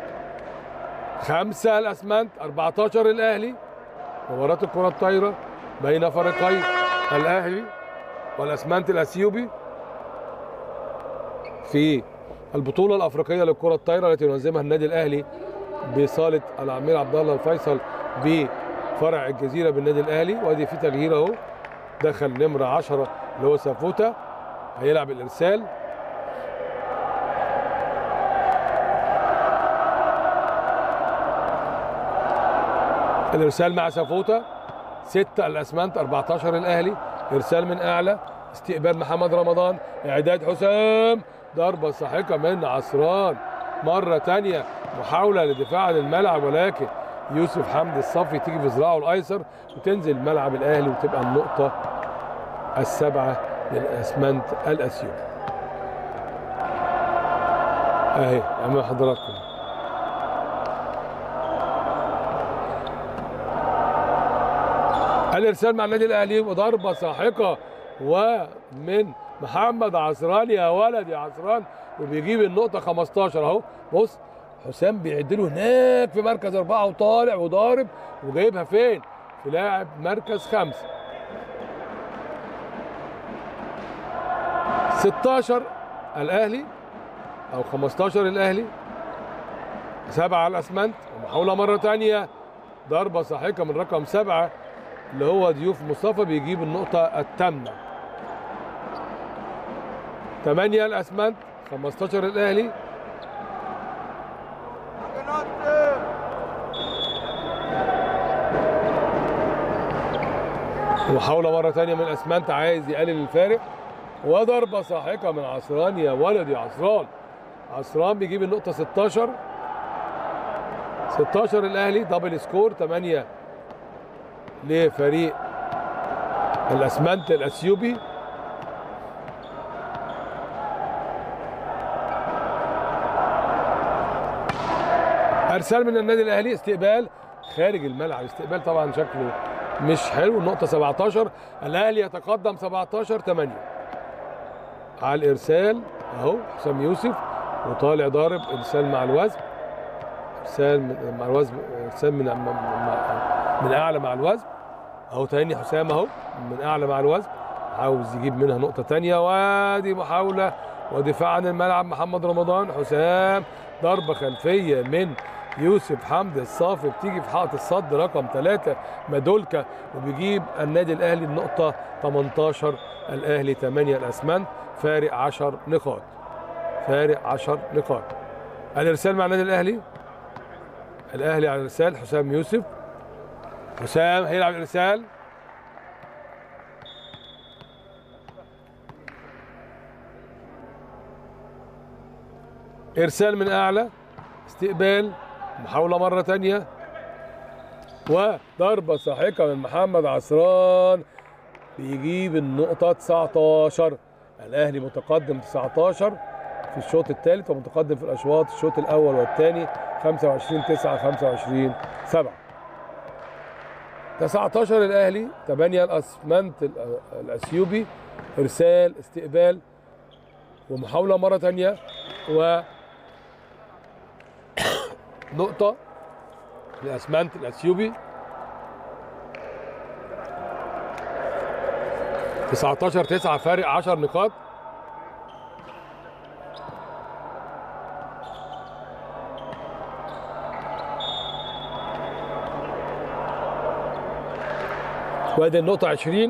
خمسة الأسمنت 14 الأهلي مباراة الكرة الطايرة بين فريقي الأهلي والأسمنت الأثيوبي في البطولة الأفريقية للكرة الطايرة التي ينظمها النادي الأهلي بصالة الأمير عبد الله الفيصل بفرع الجزيرة بالنادي الأهلي وادي في تغيير أهو دخل نمره 10 اللي هو سافوتا هيلعب الارسال الارسال مع سافوتا 6 الاسمنت 14 الاهلي ارسال من اعلى استقبال محمد رمضان اعداد حسام ضربه ساحقه من عصران مره تانية محاوله للدفاع عن الملعب ولكن يوسف حمدي الصفي تيجي في ذراعه الايسر وتنزل ملعب الاهلي وتبقى النقطه السبعه للاسمنت الاسيوي اهي امام حضراتكم الارسال مع النادي الاهلي وضربه ساحقه ومن محمد عصران يا ولد يا عصران وبيجيب النقطه 15 اهو بص حسام بيعد له هناك في مركز اربعه وطالع وضارب وجايبها فين؟ في لاعب مركز خمسه 16 الاهلي او 15 الاهلي سبعه على الاسمنت ومحاوله مره ثانيه ضربه ساحقه من رقم سبعه اللي هو ضيوف مصطفى بيجيب النقطة الثامنة 8 الأسمنت 15 الأهلي محاولة مرة تانية من الأسمنت عايز يقلل الفارق وضربة ساحقة من عصران يا ولد يا عصران عصران بيجيب النقطة 16 16 الأهلي دبل سكور 8 لفريق الاسمنت الاثيوبي ارسال من النادي الاهلي استقبال خارج الملعب استقبال طبعا شكله مش حلو النقطة 17 الاهلي يتقدم 17 8 على الارسال اهو حسام يوسف وطالع ضارب ارسال مع الوزن ارسال من- مع الوزن ارسال من من اعلى مع الوزن اهو تاني حسام اهو من اعلى مع الوزن عاوز يجيب منها نقطه تانية وادي محاوله ودفاع عن الملعب محمد رمضان حسام ضربه خلفيه من يوسف حمدي الصافي بتيجي في حائط الصد رقم ثلاثة مادولكا وبيجيب النادي الاهلي النقطه 18 الاهلي 8 الاسمنت فارق 10 نقاط فارق 10 نقاط الارسال مع النادي الاهلي الاهلي على الارسال حسام يوسف حسام هيلعب الارسال ارسال من اعلى استقبال محاولة مرة تانية وضربة ساحقة من محمد عصران بيجيب النقطة 19 الأهلي متقدم 19 في الشوط الثالث ومتقدم في الأشواط الشوط الأول والثاني 25 9 25 7 19 الأهلي 8 الأسمنت ال- الأثيوبي إرسال استقبال ومحاولة مرة تانية و نقطة لأسمنت الأثيوبي 19 9 فارق 10 نقاط وادي النقطة 20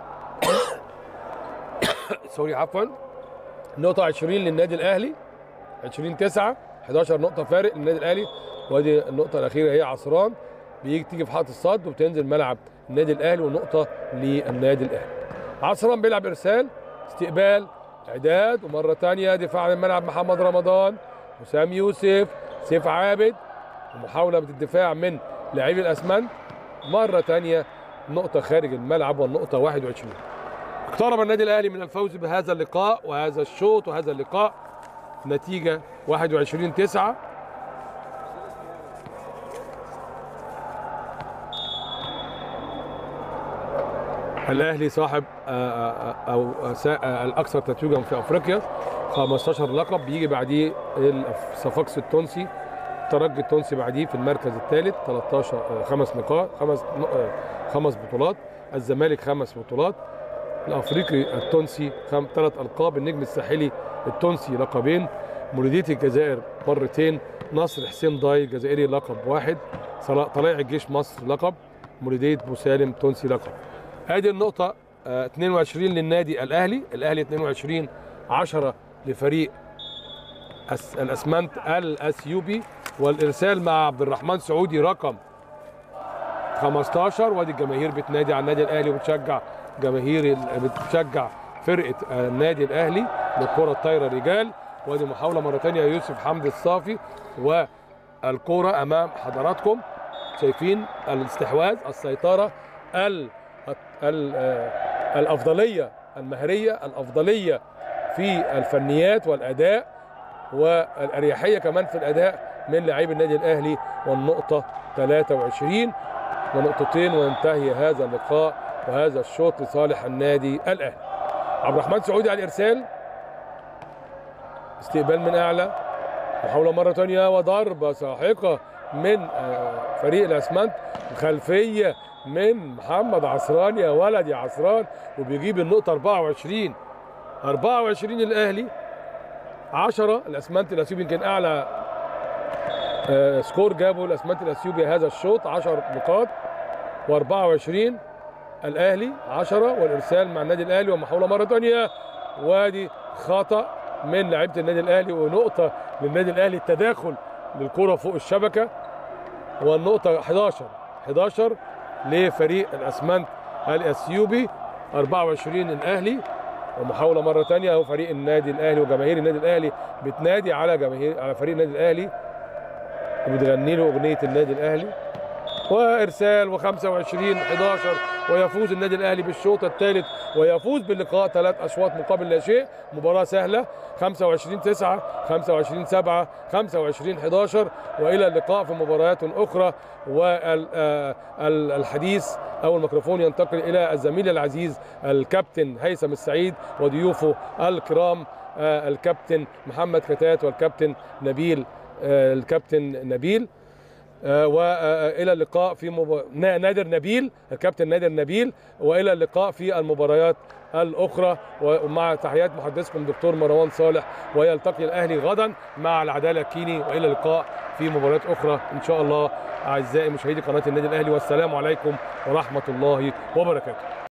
سوري عفوا نقطة 20 للنادي الأهلي 20 9 11 نقطة فارق للنادي الأهلي وادي النقطة الأخيرة هي عصران بيجي تيجي في حائط الصد وبتنزل ملعب النادي الأهلي ونقطة للنادي الأهلي عصران بيلعب إرسال استقبال إعداد ومرة تانية دفاع عن الملعب محمد رمضان حسام يوسف سيف عابد ومحاولة بالدفاع من لاعبي الأسمنت مرة تانية نقطة خارج الملعب والنقطة 21 اقترب النادي الأهلي من الفوز بهذا اللقاء وهذا الشوط وهذا اللقاء نتيجة 21 9 الأهلي صاحب آه، آه، أو آه، سا- آه، الأكثر تتويجا في أفريقيا 15 لقب بيجي بعديه الصفاقس التونسي الترجي التونسي بعديه في المركز الثالث 13 آه، خمس نقاط خمس آه، خمس بطولات الزمالك خمس بطولات الافريقي التونسي خم... ثلاث القاب النجم الساحلي التونسي لقبين مولودية الجزائر مرتين نصر حسين ضاي الجزائري لقب واحد صلا- طلائع الجيش مصر لقب مولودية بوسالم تونسي لقب ادي النقطة آه، 22 للنادي الاهلي الاهلي 22 10 لفريق أس- الاسمنت الاثيوبي والارسال مع عبد الرحمن سعودي رقم 15 وادي الجماهير بتنادي على النادي الاهلي وبتشجع جماهير ال- بتشجع فرقه آه، النادي الاهلي للكره الطايره رجال وادي محاوله مره ثانيه يوسف حمدي الصافي والكره امام حضراتكم شايفين الاستحواذ السيطره ال ال آه، الافضليه المهريه الافضليه في الفنيات والاداء والاريحيه كمان في الاداء من لاعبي النادي الاهلي والنقطه 23 ونقطتين وينتهي هذا اللقاء وهذا الشوط لصالح النادي الاهلي عبد الرحمن سعودي على الارسال استقبال من اعلى محاوله مره ثانيه وضربه ساحقه من آه، فريق الاسمنت خلفيه من محمد عصران يا ولد يا عصران وبيجيب النقطه 24 24 الاهلي 10 الاسمنت الاثيوبي يمكن اعلى آه، سكور جابه الاسمنت الاثيوبي هذا الشوط 10 نقاط و24 الاهلي 10 والارسال مع النادي الاهلي ومحاوله مره ثانيه وادي خطا من لعيبه النادي الاهلي ونقطه للنادي الاهلي التداخل للكره فوق الشبكه والنقطه 11 11 لفريق الاسمنت الاثيوبي 24 الاهلي ومحاوله مره ثانيه اهو فريق النادي الاهلي وجماهير النادي الاهلي بتنادي على جماهير على فريق النادي الاهلي وبتغني له اغنيه النادي الاهلي وارسال و25 11 ويفوز النادي الاهلي بالشوط الثالث ويفوز باللقاء ثلاث اشواط مقابل لا شيء مباراه سهله 25 9 25 7 25 11 والى اللقاء في مباريات اخرى والحديث او الميكروفون ينتقل الى الزميل العزيز الكابتن هيثم السعيد وضيوفه الكرام آه، الكابتن محمد فتات والكابتن نبيل آه، الكابتن نبيل آه، والى اللقاء في مب... نا- نادر نبيل الكابتن نادر نبيل والى اللقاء في المباريات الاخرى ومع تحيات محدثكم دكتور مروان صالح ويلتقي الاهلي غدا مع العداله الكيني والى اللقاء في مباريات اخرى ان شاء الله اعزائي مشاهدي قناه النادي الاهلي والسلام عليكم ورحمه الله وبركاته